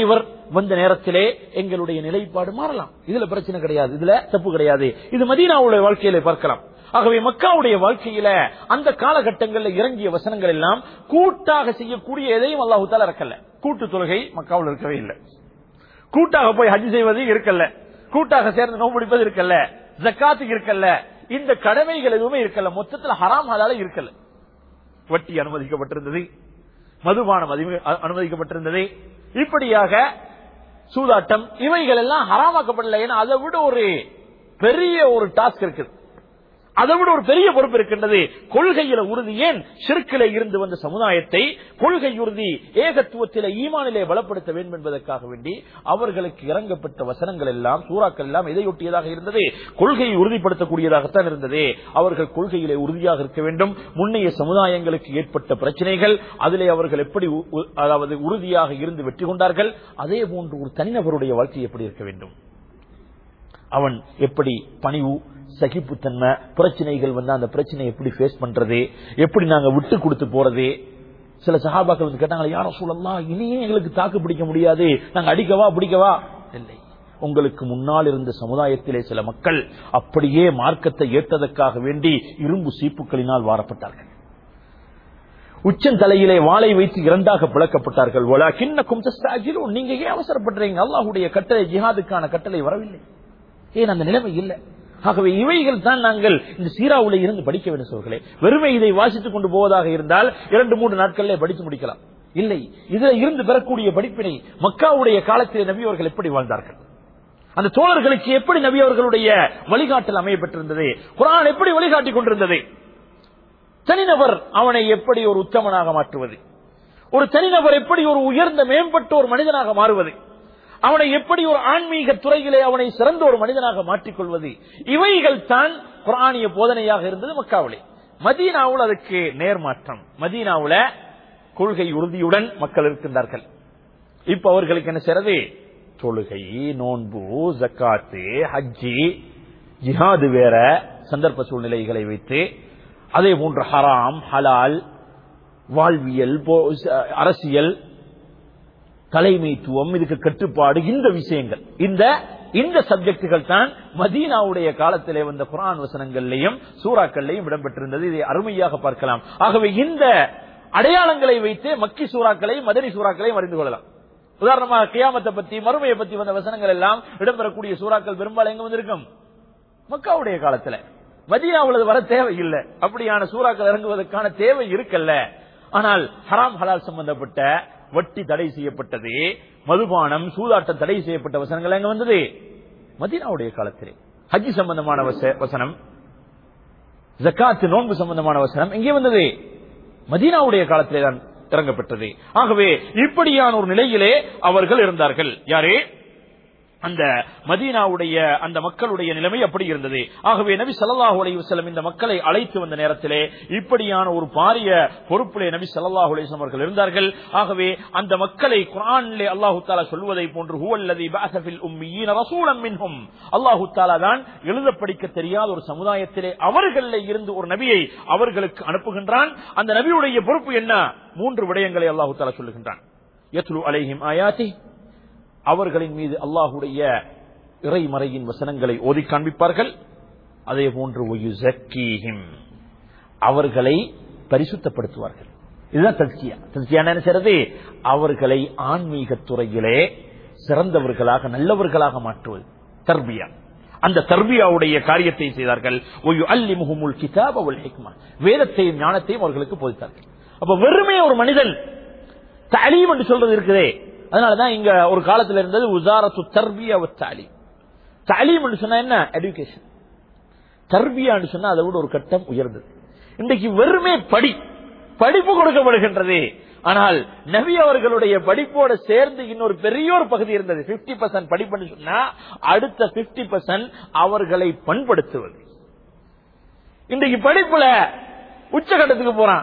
வந்த நேரத்திலே எங்களுடைய நிலைப்பாடு மாறலாம் இதுல பிரச்சனை கிடையாது இதுல தப்பு கிடையாது இது மதீனாவுடைய வாழ்க்கையில பார்க்கலாம் ஆகவே மக்காவுடைய வாழ்க்கையில அந்த காலகட்டங்களில் இறங்கிய வசனங்கள் எல்லாம் கூட்டாக செய்யக்கூடிய எதையும் அல்லாஹு தாலா இறக்கல கூட்டு தொழுகை மக்காவில் இருக்கவே இல்லை கூட்டாக போய் ஹஜ் செய்வது இருக்கல்ல கூட்டாக சேர்ந்து நோம்பு பிடிப்பது இருக்கல்ல ஜக்காத்துக்கு இருக்கல்ல இந்த கடமைகள் எதுவுமே இருக்கல்ல மொத்தத்துல ஹராம் ஹலால இருக்கல்ல வட்டி அனுமதிக்கப்பட்டிருந்தது மதுபானம் அதிக- அ- அனுமதிக்கப்பட்டிருந்தது இப்படியாக சூதாட்டம் இவைகள் எல்லாம் ஹராமாக்கப்படல ஏன்னா அதை விட ஒரு பெரிய ஒரு டாஸ்க் இருக்குது அதை விட ஒரு பெரிய பொறுப்பு இருக்கின்றது கொள்கையில உறுதி ஏன் சிறுக்கிலே இருந்து வந்த சமுதாயத்தை கொள்கை உறுதி ஏகத்துவத்தில ஈமானிலே பலப்படுத்த வேண்டும் என்பதற்காக வேண்டி அவர்களுக்கு இறங்கப்பட்ட வசனங்கள் எல்லாம் சூறாக்கள் எல்லாம் எதையொட்டியதாக இருந்தது கொள்கையை உறுதிப்படுத்தக்கூடியதாகத்தான் இருந்தது அவர்கள் கொள்கையிலே உறுதியாக இருக்க வேண்டும் முன்னைய சமுதாயங்களுக்கு ஏற்பட்ட பிரச்சனைகள் அதிலே அவர்கள் எப்படி உ- உ- அதாவது உறுதியாக இருந்து வெற்றி கொண்டார்கள் அதே போன்று ஒரு தனிநபருடைய வாழ்க்கை எப்படி இருக்க வேண்டும் அவன் எப்படி பணிவு சகிப்புத்தன்மை பிரச்சனைகள் வந்து அந்த பிரச்சனையை எப்படி ஃபேஸ் பண்றது எப்படி நாங்க விட்டு கொடுத்து போறது சில சகாபாக்கள் வந்து கேட்டாங்க யார சூழல்லாம் இனியே எங்களுக்கு தாக்கு பிடிக்க முடியாது நாங்க அடிக்கவா பிடிக்கவா இல்லை உங்களுக்கு முன்னால் இருந்த சமுதாயத்திலே சில மக்கள் அப்படியே மார்க்கத்தை ஏற்றதற்காக வேண்டி இரும்பு சீப்புகளினால் வாரப்பட்டார்கள் உச்சந்தலையிலே வாளை வைத்து இரண்டாக பிளக்கப்பட்டார்கள் வலாக்கின்னக்கும் தஸ்தாஜிலூன். நீங்க ஏன் அவசரப்படுறீங்க அல்லாஹ்வுடைய கட்டளை ஜிஹாதுக்கான கட்டளை வரவில்லை ஏன் அந்த நிலைமை இல்லை ஆகவே இவைகள் தான் நாங்கள் இந்த சீராவுல இருந்து படிக்க வேண்டும் சோர்களே வெறுமை இதை வாசித்துக் கொண்டு போவதாக இருந்தால் இரண்டு மூன்று நாட்களிலே படித்து முடிக்கலாம் இல்லை இதுல இருந்து பெறக்கூடிய படிப்பினை மக்காவுடைய காலத்திலே நபி அவர்கள் எப்படி வாழ்ந்தார்கள் அந்த தோழர்களுக்கு எப்படி நபி அவர்களுடைய வழிகாட்டல் அமையப்பட்டிருந்தது குரான் எப்படி வழிகாட்டிக் கொண்டிருந்தது தனிநபர் அவனை எப்படி ஒரு உத்தமனாக மாற்றுவது ஒரு தனிநபர் எப்படி ஒரு உயர்ந்த மேம்பட்ட ஒரு மனிதனாக மாறுவது அவனை எப்படி ஒரு ஆன்மீக துறையிலே அவனை சிறந்த ஒரு மனிதனாக மாற்றிக்கொள்வது இவைகள் தான் குரானிய போதனையாக இருந்தது மக்காவிலே மதீனாவில் அதுக்கு நேர்மாற்றம் மதீனாவுல கொள்கை உறுதியுடன் மக்கள் இருக்கின்றார்கள் இப்ப அவர்களுக்கு என்ன செய்யறது தொழுகை நோன்பு ஜக்காத்து ஹஜ்ஜி ஜிஹாது வேற சந்தர்ப்ப சூழ்நிலைகளை வைத்து அதே போன்று ஹராம் ஹலால் வாழ்வியல் போ- அரசியல் தலைமைத்துவம் இதுக்கு கட்டுப்பாடு இந்த விஷயங்கள் இந்த இந்த சப்ஜெக்டுகள் தான் மதீனாவுடைய காலத்திலே வந்த குரான் வசனங்கள்லையும் சூறாக்கள்லையும் இடம்பெற்றிருந்தது இதை அருமையாக பார்க்கலாம் ஆகவே இந்த அடையாளங்களை வைத்து மக்கி சூறாக்களையும் மதனி சூறாக்களையும் அறிந்து கொள்ளலாம் உதாரணமாக கியாமத்தை பத்தி மறுமையை பத்தி வந்த வசனங்கள் எல்லாம் இடம்பெறக்கூடிய சூறாக்கள் பெரும்பாலும் எங்க வந்திருக்கும் மக்காவுடைய காலத்துல மதீனாவுல வர தேவை இல்லை அப்படியான சூறாக்கள் இறங்குவதற்கான தேவை இருக்கல்ல ஆனால் ஹராம் ஹலால் சம்பந்தப்பட்ட வட்டி தடை செய்யப்பட்டது மதுபானம் சூதாட்டம் தடை செய்யப்பட்ட வசனங்கள் எங்க வந்தது மதீனாவுடைய காலத்திலே ஹஜ்ஜி சம்பந்தமான வச- வசனம் ஜக்காத்து நோன்பு சம்பந்தமான வசனம் எங்கே வந்தது மதீனாவுடைய காலத்திலே தான் இறங்கப்பட்டது ஆகவே இப்படியான ஒரு நிலையிலே அவர்கள் இருந்தார்கள் யாரே அந்த மதீனாவுடைய அந்த மக்களுடைய நிலைமை அப்படி இருந்தது ஆகவே நபி ஸல்லல்லாஹு அலைஹி வஸல்லம் இந்த மக்களை அழைத்து வந்த நேரத்திலே இப்படியான ஒரு பாரிய பொறுப்பிலே நபி ஸல்லல்லாஹு அலைஹி வஸல்லம் அவர்கள் இருந்தார்கள் ஆகவே அந்த மக்களை குர்ஆனிலே அல்லாஹ் தஆலா சொல்வதை போன்று ஹுவல்லதி பஅஸ ஃபில் உம்மiyyin ரசூலன் மின்ஹும் அல்லாஹ் தஆலா தான் எழுத படிக்க தெரியாத ஒரு சமுதாயத்திலே அவர்களிலே இருந்து ஒரு நபியை அவர்களுக்கு அனுப்புகின்றான் அந்த நபியுடைய பொறுப்பு என்ன மூன்று விடயங்களை அல்லாஹ் தஆலா சொல்லுகின்றான் யத்லு அலைஹிம் ஆயாத்தி அவர்களின் மீது அல்லாஹுடைய இறைமறையின் வசனங்களை ஓதி காண்பிப்பார்கள் அதே போன்று ஒயுசக்கீஹிம். அவர்களை பரிசுத்தப்படுத்துவார்கள் இதுதான் தஸ்கியா தஸ்கியா என்ன செய்யறது அவர்களை ஆன்மீக துறையிலே சிறந்தவர்களாக நல்லவர்களாக மாற்றுவது தர்பியா அந்த தர்பியாவுடைய காரியத்தை செய்தார்கள் ஒயு அல்லி முகமுல் கிதாப் அவள் ஹிக்மா வேதத்தையும் ஞானத்தையும் அவர்களுக்கு போதித்தார்கள் அப்ப வெறுமே ஒரு மனிதன் தலீம் என்று சொல்றது இருக்குதே அதனாலதான் இங்க ஒரு காலத்துல இருந்தது உசாரத்து தர்பியா தாலீம் தாலீம் என்று சொன்னா என்ன எடுகேஷன் தர்பியான்னு சொன்னா அதை விட ஒரு கட்டம் உயர்ந்தது இன்றைக்கு வெறுமே படி படிப்பு கொடுக்கப்படுகின்றது ஆனால் நபி அவர்களுடைய படிப்போட சேர்ந்து இன்னொரு பெரிய ஒரு பகுதி இருந்தது 50% பர்சன்ட் படிப்புன்னு சொன்னா அடுத்த 50% பர்சன்ட் அவர்களை பண்படுத்துவது இன்றைக்கு படிப்புல உச்சகட்டத்துக்கு போறான்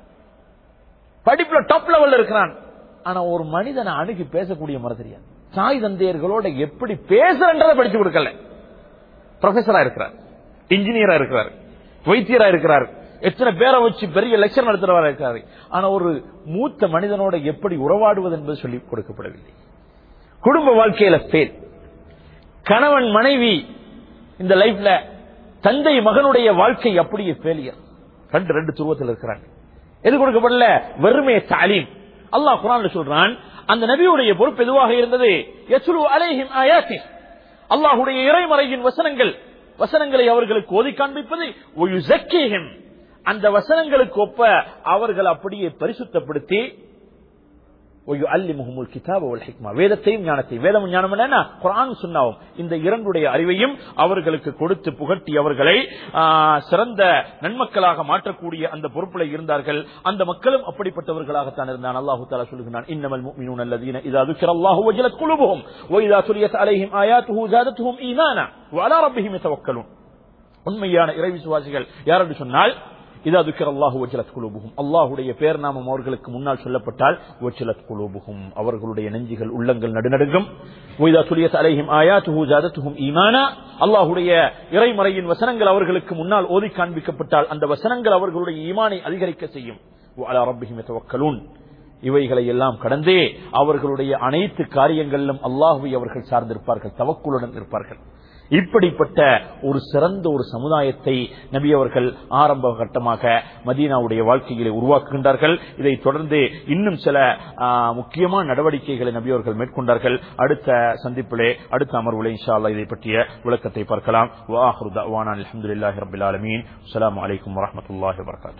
படிப்புல டாப் லெவல்ல இருக்கிறான் ஆனா ஒரு மனிதனை அணுகி பேசக்கூடிய முறை தெரியாது தாய் தந்தையர்களோட எப்படி பேசுறன்றதை படிச்சு கொடுக்கல ப்ரொஃபஸரா இருக்கிறார் இன்ஜினியரா இருக்கிறார் வைத்தியரா இருக்கிறார் எத்தனை பேரை வச்சு பெரிய லெக்சர் நடத்துறவரா இருக்காரு ஆனா ஒரு மூத்த மனிதனோட எப்படி உறவாடுவது என்பது சொல்லி கொடுக்கப்படவில்லை குடும்ப வாழ்க்கையில ஃபெயில் கணவன் மனைவி இந்த லைஃப்ல தந்தை மகனுடைய வாழ்க்கை அப்படியே ஃபெயிலியர் ரெண்டு ரெண்டு துருவத்தில் இருக்கிறாங்க எது கொடுக்கப்படல வெறுமே தாலீம் அல்லாஹ் குரான்ல சொல்றான் அந்த நபியுடைய பொறுப்பு எதுவாக இருந்தது யஸ்லு அலைஹிம் ஆயாத்தி அல்லாஹ்வுடைய இறைமறையின் வசனங்கள் வசனங்களை அவர்களுக்கு ஓதி காண்பிப்பது ஒயுசக்கீஹிம். அந்த வசனங்களுக்கு ஒப்ப அவர்கள் அப்படியே பரிசுத்தப்படுத்தி وَيُعَلِّمُهُمُ الْكِتَابَ وَالْحِكْمَةَ வேதத்தையும் ஞானத்தையும் வேதம் ஞானம் என்ன குர்ஆன் சுன்னாவும் இந்த இரண்டுடைய அறிவையும் அவர்களுக்கு கொடுத்து புகட்டி அவர்களை ஆ, சிறந்த நன்மக்களாக மாற்றக்கூடிய அந்த பொறுப்பில் இருந்தார்கள் அந்த மக்களும் அப்படிப்பட்டவர்களாகத்தான் இருந்தான் அல்லாஹு தாலா சொல்லுகிறான் இன்னமல் முஃமினூன அல்லதீன இதா ذُكِرَ وَجِلَتْ قُلُوبُهُمْ وَإِذَا تُلِيَتْ عَلَيْهِمْ آيَاتُهُ زَادَتْهُمْ إِيمَانًا وَعَلَى رَبِّهِمْ يَتَوَكَّلُونَ உண்மையான இறை விசுவாசிகள் யார் என்று சொன்னால் இதா துக்கிர அல்லாஹு வஜலத் குலூபுகும் அல்லாஹுடைய பேர் நாமம் அவர்களுக்கு முன்னால் சொல்லப்பட்டால் வஜலத் குலூபுகும் அவர்களுடைய நெஞ்சுகள் உள்ளங்கள் நடுநடுங்கும் ஒய்தா துலியத் அலைஹிம் ஆயாத்துஹு ஜாதத்துஹும் ஈமானா அல்லாஹுடைய இறைமறையின் வசனங்கள் அவர்களுக்கு முன்னால் ஓதி காண்பிக்கப்பட்டால் அந்த வசனங்கள் அவர்களுடைய ஈமானை அதிகரிக்க செய்யும் வஅலா ரப்பிஹிம் யதவக்கலூன் இவைகளை எல்லாம் கடந்தே அவர்களுடைய அனைத்து காரியங்களிலும் அல்லாஹுவை அவர்கள் சார்ந்திருப்பார்கள் தவக்குளுடன் இருப்பார்கள் இப்படிப்பட்ட ஒரு சிறந்த ஒரு சமுதாயத்தை நபி அவர்கள் ஆரம்ப கட்டமாக மதீனாவுடைய வாழ்க்கையிலே உருவாக்குகின்றார்கள் இதை தொடர்ந்து இன்னும் சில ஆ, முக்கியமான நடவடிக்கைகளை நபி அவர்கள் மேற்கொண்டார்கள் அடுத்த சந்திப்பிலே அடுத்த அமர்வுலே இன்ஷா அல்லாஹ் இதை பற்றிய விளக்கத்தை பார்க்கலாம் வாஹ்ரு தஅவானா அல்ஹம்துலில்லாஹி ரப்பில் ஆலமீன் அஸ்ஸலாமு அலைக்கும் வரஹ்மத்துல்லாஹி வபரகாத்துஹு